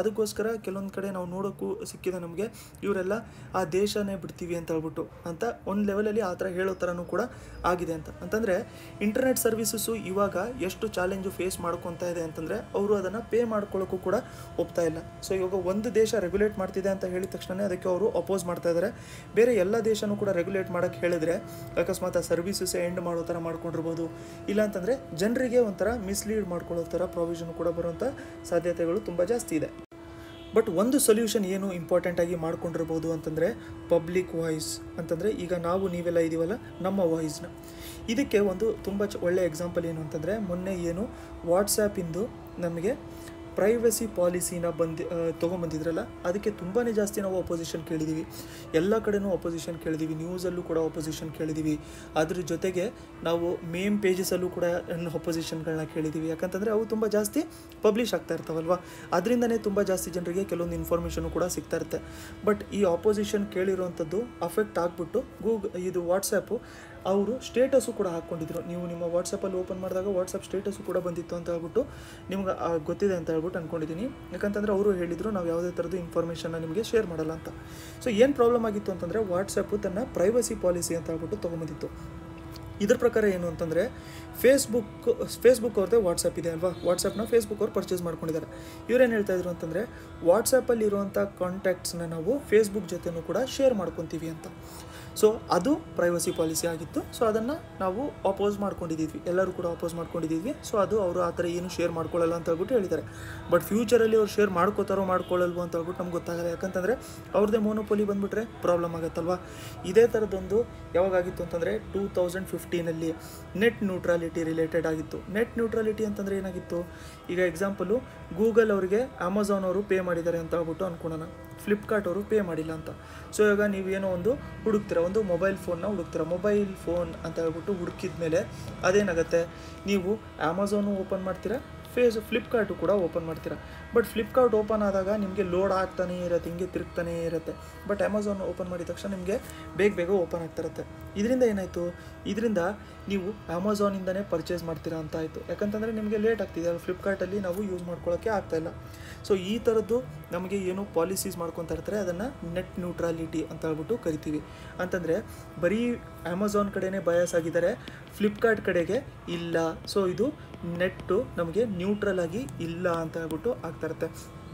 ಅದಕ್ಕೋಸ್ಕರ ಕೆಲವೊಂದು ಕಡೆ ನಾವು ನೋಡೋಕ್ಕೂ ಸಿಕ್ಕಿದೆ ನಮಗೆ ಇವರೆಲ್ಲ ಆ ದೇಶನೇ ಬಿಡ್ತೀವಿ ಅಂತ ಹೇಳ್ಬಿಟ್ಟು ಅಂತ ಒಂದು ಲೆವೆಲಲ್ಲಿ ಆ ಥರ ಹೇಳೋ ಥರನೂ ಕೂಡ ಆಗಿದೆ ಅಂತ ಅಂತಂದರೆ ಇಂಟರ್ನೆಟ್ ಸರ್ವಿಸಸ್ಸು ಇವಾಗ ಎಷ್ಟು ಚಾಲೆಂಜು ಫೇಸ್ ಮಾಡ್ಕೊತಾ ಇದೆ ಅಂತಂದರೆ ಅವರು ಅದನ್ನು ಪೇ ಮಾಡ್ಕೊಳ್ಳೋಕ್ಕೂ ಕೂಡ ಒಪ್ತಾ ಇಲ್ಲ ಸೊ ಇವಾಗ ಒಂದು ದೇಶ ರೆಗ್ಯುಲೇಟ್ ಮಾಡ್ತಿದೆ ಅಂತ ಹೇಳಿದ ತಕ್ಷಣ ಅದಕ್ಕೆ ಅವರು ಅಪೋಸ್ ಮಾಡ್ತಾ ಇದ್ದಾರೆ ಬೇರೆ ಎಲ್ಲ ದೇಶನೂ ಕೂಡ ರೆಗ್ಯುಲೇಟ್ ಮಾಡೋಕ್ಕೆ ಹೇಳಿದ್ರೆ ಅಕಸ್ಮಾತ್ ಆ ಸರ್ವಿಸಸ್ ಎಂಡ್ ಮಾಡೋ ಥರ ಮಾಡ್ಕೊಂಡಿರ್ಬೋದು ಇಲ್ಲ ಅಂತಂದರೆ ಜನರಿಗೆ ಒಂಥರ ಮಿಸ್ಲೀಡ್ ಮಾಡ್ಕೊಳ್ಳೋ ಥರ ಪ್ರಾವಿಷನ್ ಕೂಡ ಬರುವಂಥ ಸಾಧ್ಯತೆಗಳು ತುಂಬ ಜಾಸ್ತಿ ಇದೆ ಬಟ್ ಒಂದು ಸೊಲ್ಯೂಷನ್ ಏನು ಇಂಪಾರ್ಟೆಂಟಾಗಿ ಮಾಡ್ಕೊಂಡಿರ್ಬೋದು ಅಂತಂದರೆ ಪಬ್ಲಿಕ್ ವಾಯ್ಸ್ ಅಂತಂದರೆ ಈಗ ನಾವು ನೀವೆಲ್ಲ ಇದೀವಲ್ಲ ನಮ್ಮ ವಾಯ್ಸ್ನ ಇದಕ್ಕೆ ಒಂದು ತುಂಬ ಚ ಒಳ್ಳೆಯ ಎಕ್ಸಾಂಪಲ್ ಏನು ಅಂತಂದರೆ ಮೊನ್ನೆ ಏನು ವಾಟ್ಸಾಪಿಂದು ನಮಗೆ ಪ್ರೈವಸಿ ಪಾಲಿಸಿನ ಬಂದು ತೊಗೊಂಬಂದಿದ್ರಲ್ಲ ಅದಕ್ಕೆ ತುಂಬಾ ಜಾಸ್ತಿ ನಾವು ಅಪೋಸಿಷನ್ ಕೇಳಿದ್ದೀವಿ ಎಲ್ಲ ಕಡೆನೂ ಅಪೋಸಿಷನ್ ಕೇಳಿದ್ದೀವಿ ನ್ಯೂಸಲ್ಲೂ ಕೂಡ ಅಪೋಸಿಷನ್ ಕೇಳಿದ್ದೀವಿ ಅದ್ರ ಜೊತೆಗೆ ನಾವು ಮೇಮ್ ಪೇಜಸಲ್ಲೂ ಕೂಡ ಅಪೋಸಿಷನ್ಗಳನ್ನ ಕೇಳಿದ್ದೀವಿ ಯಾಕಂತಂದರೆ ಅವು ತುಂಬ ಜಾಸ್ತಿ ಪಬ್ಲಿಷ್ ಆಗ್ತಾ ಇರ್ತಾವಲ್ವ ಅದರಿಂದನೇ ತುಂಬ ಜಾಸ್ತಿ ಜನರಿಗೆ ಕೆಲವೊಂದು ಇನ್ಫಾರ್ಮೇಷನು ಕೂಡ ಸಿಗ್ತಾ ಇರುತ್ತೆ ಬಟ್ ಈ ಆಪೋಸಿಷನ್ ಕೇಳಿರೋವಂಥದ್ದು ಅಫೆಕ್ಟ್ ಆಗಿಬಿಟ್ಟು ಗೂಗ್ ಇದು ವಾಟ್ಸಪ್ಪು ಅವರು ಸ್ಟೇಟಸ್ಸು ಕೂಡ ಹಾಕ್ಕೊಂಡಿದ್ರು ನೀವು ನಿಮ್ಮ ವಾಟ್ಸಪ್ಪಲ್ಲಿ ಓಪನ್ ಮಾಡಿದಾಗ ವಾಟ್ಸಪ್ ಸ್ಟೇಟಸ್ಸು ಕೂಡ ಬಂದಿತ್ತು ಅಂತ ಹೇಳ್ಬಿಟ್ಟು ನಿಮ್ಗೆ ಆ, ಗೊತ್ತಿದೆ ಅಂತ ಹೇಳ್ಬಿಟ್ಟು ಅಂದ್ಕೊಂಡಿದ್ದೀನಿ ಯಾಕಂತಂದರೆ ಅವರು ಹೇಳಿದರು ನಾವು ಯಾವುದೇ ಥರದ್ದು ಇನ್ಫಾರ್ಮೇಷನ್ನ ನಿಮಗೆ ಶೇರ್ ಮಾಡಲ್ಲ ಅಂತ ಸೊ ಏನು ಪ್ರಾಬ್ಲಮ್ ಆಗಿತ್ತು ಅಂತಂದರೆ ವಾಟ್ಸಪ್ಪು ತನ್ನ ಪ್ರೈವಸಿ ಪಾಲಿಸಿ ಅಂತ ಹೇಳ್ಬಿಟ್ಟು ತೊಗೊಂಬಂದಿತ್ತು ಇದ್ರ ಪ್ರಕಾರ ಏನು ಅಂತಂದರೆ ಫೇಸ್ಬುಕ್ ಫೇಸ್ಬುಕ್ ಅವ್ರದ್ದೇ ವಾಟ್ಸಪ್ ಇದೆ ಅಲ್ವಾ ವಾಟ್ಸಪ್ನ ಫೇಸ್ಬುಕ್ ಅವ್ರು ಪರ್ಚೇಸ್ ಮಾಡ್ಕೊಂಡಿದ್ದಾರೆ ಇವ್ರೇನು ಹೇಳ್ತಾ ಇದ್ರು ಅಂತಂದರೆ ವಾಟ್ಸಪ್ಪಲ್ಲಿ ಇರುವಂಥ ಕಾಂಟ್ಯಾಕ್ಟ್ಸ್ನ ನಾವು ಫೇಸ್ಬುಕ್ ಜೊತೆನೂ ಕೂಡ ಶೇರ್ ಮಾಡ್ಕೊತೀವಿ ಅಂತ ಸೊ ಅದು ಪ್ರೈವಸಿ ಪಾಲಿಸಿ ಆಗಿತ್ತು ಸೊ ಅದನ್ನು ನಾವು ಅಪೋಸ್ ಮಾಡ್ಕೊಂಡಿದ್ದೀವಿ ಎಲ್ಲರೂ ಕೂಡ ಅಪೋಸ್ ಮಾಡ್ಕೊಂಡಿದ್ದೀವಿ ಸೊ ಅದು ಅವರು ಆ ಥರ ಏನು ಶೇರ್ ಮಾಡ್ಕೊಳ್ಳಲ್ಲ ಅಂತ ಹೇಳ್ಬಿಟ್ಟು ಹೇಳಿದ್ದಾರೆ ಬಟ್ ಫ್ಯೂಚರಲ್ಲಿ ಅವ್ರು ಶೇರ್ ಮಾಡ್ಕೋತಾರೋ ಮಾಡ್ಕೊಳ್ಳಲ್ವೋ ಅಂತ ಹೇಳ್ಬಿಟ್ಟು ನಮ್ಗೆ ಗೊತ್ತಾಗಲ್ಲ ಯಾಕಂತಂದರೆ ಅವ್ರದ್ದೇ ಮೋನೋಪೊಲಿ ಬಂದುಬಿಟ್ರೆ ಪ್ರಾಬ್ಲಮ್ ಆಗುತ್ತಲ್ವಾ ಇದೇ ಥರದ್ದೊಂದು ಯಾವಾಗಾಗಿತ್ತು ಅಂತಂದರೆ ಟೂ ತೌಸಂಡ್ ಫಿಫ್ಟೀನಲ್ಲಿ ನೆಟ್ ನ್ಯೂಟ್ರಾಲಿಟಿ ರಿಲೇಟೆಡ್ ಆಗಿತ್ತು ನೆಟ್ ನ್ಯೂಟ್ರಾಲಿಟಿ ಅಂತಂದರೆ ಏನಾಗಿತ್ತು ಈಗ ಎಕ್ಸಾಂಪಲು ಗೂಗಲ್ ಅವರಿಗೆ ಅಮೆಝಾನ್ ಅವರು ಪೇ ಮಾಡಿದ್ದಾರೆ ಅಂತ ಹೇಳ್ಬಿಟ್ಟು ಅನ್ಕೊಳ್ಳೋಣ ಫ್ಲಿಪ್ಕಾರ್ಟ್ ಅವರು ಪೇ ಮಾಡಿಲ್ಲ ಅಂತ ಸೊ ಇವಾಗ ನೀವೇನೋ ಒಂದು ಹುಡುಕ್ತೀರ ಒಂದು ಮೊಬೈಲ್ ಫೋನ್ನ ಹುಡುಕ್ತೀರ ಮೊಬೈಲ್ ಫೋನ್ ಅಂತ ಹೇಳ್ಬಿಟ್ಟು ಹುಡುಕಿದ ಮೇಲೆ ಅದೇನಾಗುತ್ತೆ ನೀವು ಅಮೆಝಾನು ಓಪನ್ ಮಾಡ್ತೀರಾ ಫೇಸ್ ಫ್ಲಿಪ್ಕಾರ್ಟು ಕೂಡ ಓಪನ್ ಮಾಡ್ತೀರಾ ಬಟ್ ಫ್ಲಿಪ್ಕಾರ್ಟ್ ಓಪನ್ ಆದಾಗ ನಿಮಗೆ ಲೋಡ್ ಆಗ್ತಾನೇ ಇರುತ್ತೆ ಹಿಂಗೆ ತಿರುಗ್ತಾನೇ ಇರುತ್ತೆ ಬಟ್ ಅಮೆಝಾನ್ ಓಪನ್ ಮಾಡಿದ ತಕ್ಷಣ ನಿಮಗೆ ಬೇಗ ಬೇಗ ಓಪನ್ ಆಗ್ತಾ ಇರುತ್ತೆ ಇದರಿಂದ ಏನಾಯಿತು ಇದರಿಂದ ನೀವು ಅಮೆಝಾನಿಂದನೇ ಪರ್ಚೇಸ್ ಮಾಡ್ತೀರಾ ಅಂತ ಆಯಿತು ಯಾಕಂತಂದರೆ ನಿಮಗೆ ಲೇಟ್ ಆಗ್ತಿದೆ ಫ್ಲಿಪ್ಕಾರ್ಟಲ್ಲಿ ನಾವು ಯೂಸ್ ಮಾಡ್ಕೊಳ್ಳೋಕ್ಕೆ ಆಗ್ತಾ ಇಲ್ಲ ಸೊ ಈ ಥರದ್ದು ನಮಗೆ ಏನು ಪಾಲಿಸೀಸ್ ಮಾಡ್ಕೊತಾ ಇರ್ತಾರೆ ಅದನ್ನು ನೆಟ್ ನ್ಯೂಟ್ರಾಲಿಟಿ ಅಂತ ಹೇಳ್ಬಿಟ್ಟು ಕರಿತೀವಿ ಅಂತಂದರೆ ಬರೀ ಅಮೆಝಾನ್ ಕಡೆನೇ ಬಯಸ್ ಆಗಿದ್ದಾರೆ ಫ್ಲಿಪ್ಕಾರ್ಟ್ ಕಡೆಗೆ ಇಲ್ಲ ಸೊ ಇದು ನೆಟ್ಟು ನಮಗೆ ನ್ಯೂಟ್ರಲ್ ಆಗಿ ಇಲ್ಲ ಅಂತ ಹೇಳ್ಬಿಟ್ಟು ಆಗ್ತಾ ಇರುತ್ತೆ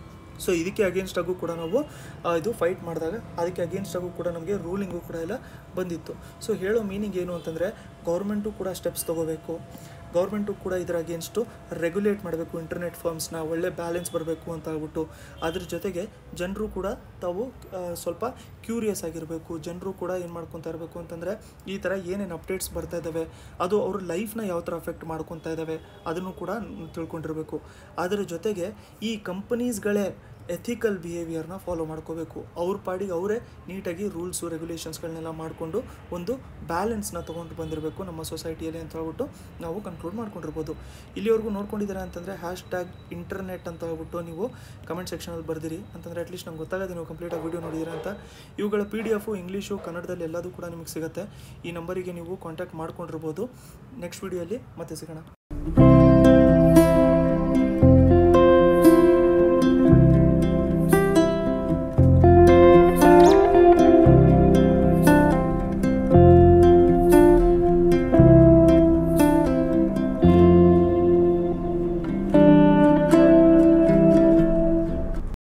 ಸೊ ಇದಕ್ಕೆ ಅಗೇನ್ಸ್ಟ್ ಆಗು ಕೂಡ ನಾವು ಆ, ಇದು ಫೈಟ್ ಮಾಡಿದಾಗ ಅದಕ್ಕೆ ಅಗೇನ್ಸ್ಟ್ ಆಗು ಕೂಡ ನಮಗೆ ರೂಲಿಂಗು ಕೂಡ ಎಲ್ಲ ಬಂದಿತ್ತು ಸೊ ಹೇಳೋ ಮೀನಿಂಗ್ ಏನು ಅಂತಂದರೆ ಗೌರ್ಮೆಂಟು ಕೂಡ ಸ್ಟೆಪ್ಸ್ ತೊಗೋಬೇಕು ಗೌರ್ಮೆಂಟು ಕೂಡ ಇದರ ಅಗೇನ್ಸ್ಟು ರೆಗ್ಯುಲೇಟ್ ಮಾಡಬೇಕು ಇಂಟರ್ನೆಟ್ ಫರ್ಮ್ಸ್ನ ಒಳ್ಳೆ ಬ್ಯಾಲೆನ್ಸ್ ಬರಬೇಕು ಅಂತ ಹೇಳ್ಬಿಟ್ಟು ಅದ್ರ ಜೊತೆಗೆ ಜನರು ಕೂಡ ತಾವು ಆ, ಸ್ವಲ್ಪ ಕ್ಯೂರಿಯಸ್ ಆಗಿರಬೇಕು ಜನರು ಕೂಡ ಏನು ಮಾಡ್ಕೊತಾ ಇರಬೇಕು ಅಂತಂದರೆ ಈ ಥರ ಏನೇನು ಅಪ್ಡೇಟ್ಸ್ ಬರ್ತಾ ಇದ್ದಾವೆ ಅದು ಅವ್ರ ಲೈಫ್ನ ಯಾವ ಥರ ಅಫೆಕ್ಟ್ ಮಾಡ್ಕೊತಾ ಇದ್ದಾವೆ ಅದನ್ನು ಕೂಡ ತಿಳ್ಕೊಂಡಿರಬೇಕು ಅದರ ಜೊತೆಗೆ ಈ ಕಂಪನೀಸ್ಗಳೇ ಎಥಿಕಲ್ ಬಿಹೇವಿಯರ್ನ ಫಾಲೋ ಮಾಡ್ಕೋಬೇಕು ಅವ್ರ ಪಾಡಿಗೆ ಅವರೇ ನೀಟಾಗಿ ರೂಲ್ಸು ರೆಗ್ಯುಲೇಷನ್ಸ್ಗಳನ್ನೆಲ್ಲ ಮಾಡಿಕೊಂಡು ಒಂದು ಬ್ಯಾಲೆನ್ಸ್ನ ತೊಗೊಂಡು ಬಂದಿರಬೇಕು ನಮ್ಮ ಸೊಸೈಟಿಯಲ್ಲಿ ಅಂತ ಹೇಳ್ಬಿಟ್ಟು ನಾವು ಕನ್ಕ್ಲೂಡ್ ಮಾಡ್ಕೊಂಡಿರ್ಬೋದು ಇಲ್ಲಿವರೆಗೂ ನೋಡ್ಕೊಂಡಿದ್ದೀರಾ ಅಂತಂದರೆ ಹ್ಯಾಶ್ ಟ್ಯಾಗ್ ಇಂಟರ್ನೆಟ್ ಅಂತ ಹೇಳ್ಬಿಟ್ಟು ನೀವು ಕಮೆಂಟ್ ಸೆಕ್ಷನಲ್ಲಿ ಬರ್ದಿರಿ ಅಂತಂದರೆ ಅಟ್ಲೀಸ್ಟ್ ನಂಗೆ ಗೊತ್ತಾಗದೆ ನೀವು ಕಂಪ್ಲೀಟಾಗಿ ವೀಡಿಯೋ ನೋಡಿದ್ದೀರಾ ಅಂತ ಇವುಗಳ ಪಿ ಡಿ ಎಫು ಇಂಗ್ಲೀಷು ಕನ್ನಡದಲ್ಲಿ ಎಲ್ಲದೂ ಕೂಡ ನಿಮಗೆ ಸಿಗುತ್ತೆ ಈ ನಂಬರಿಗೆ ನೀವು ಕಾಂಟ್ಯಾಕ್ಟ್ ಮಾಡ್ಕೊಂಡಿರ್ಬೋದು ನೆಕ್ಸ್ಟ್ ವೀಡಿಯೋಲಿ ಮತ್ತೆ ಸಿಗೋಣ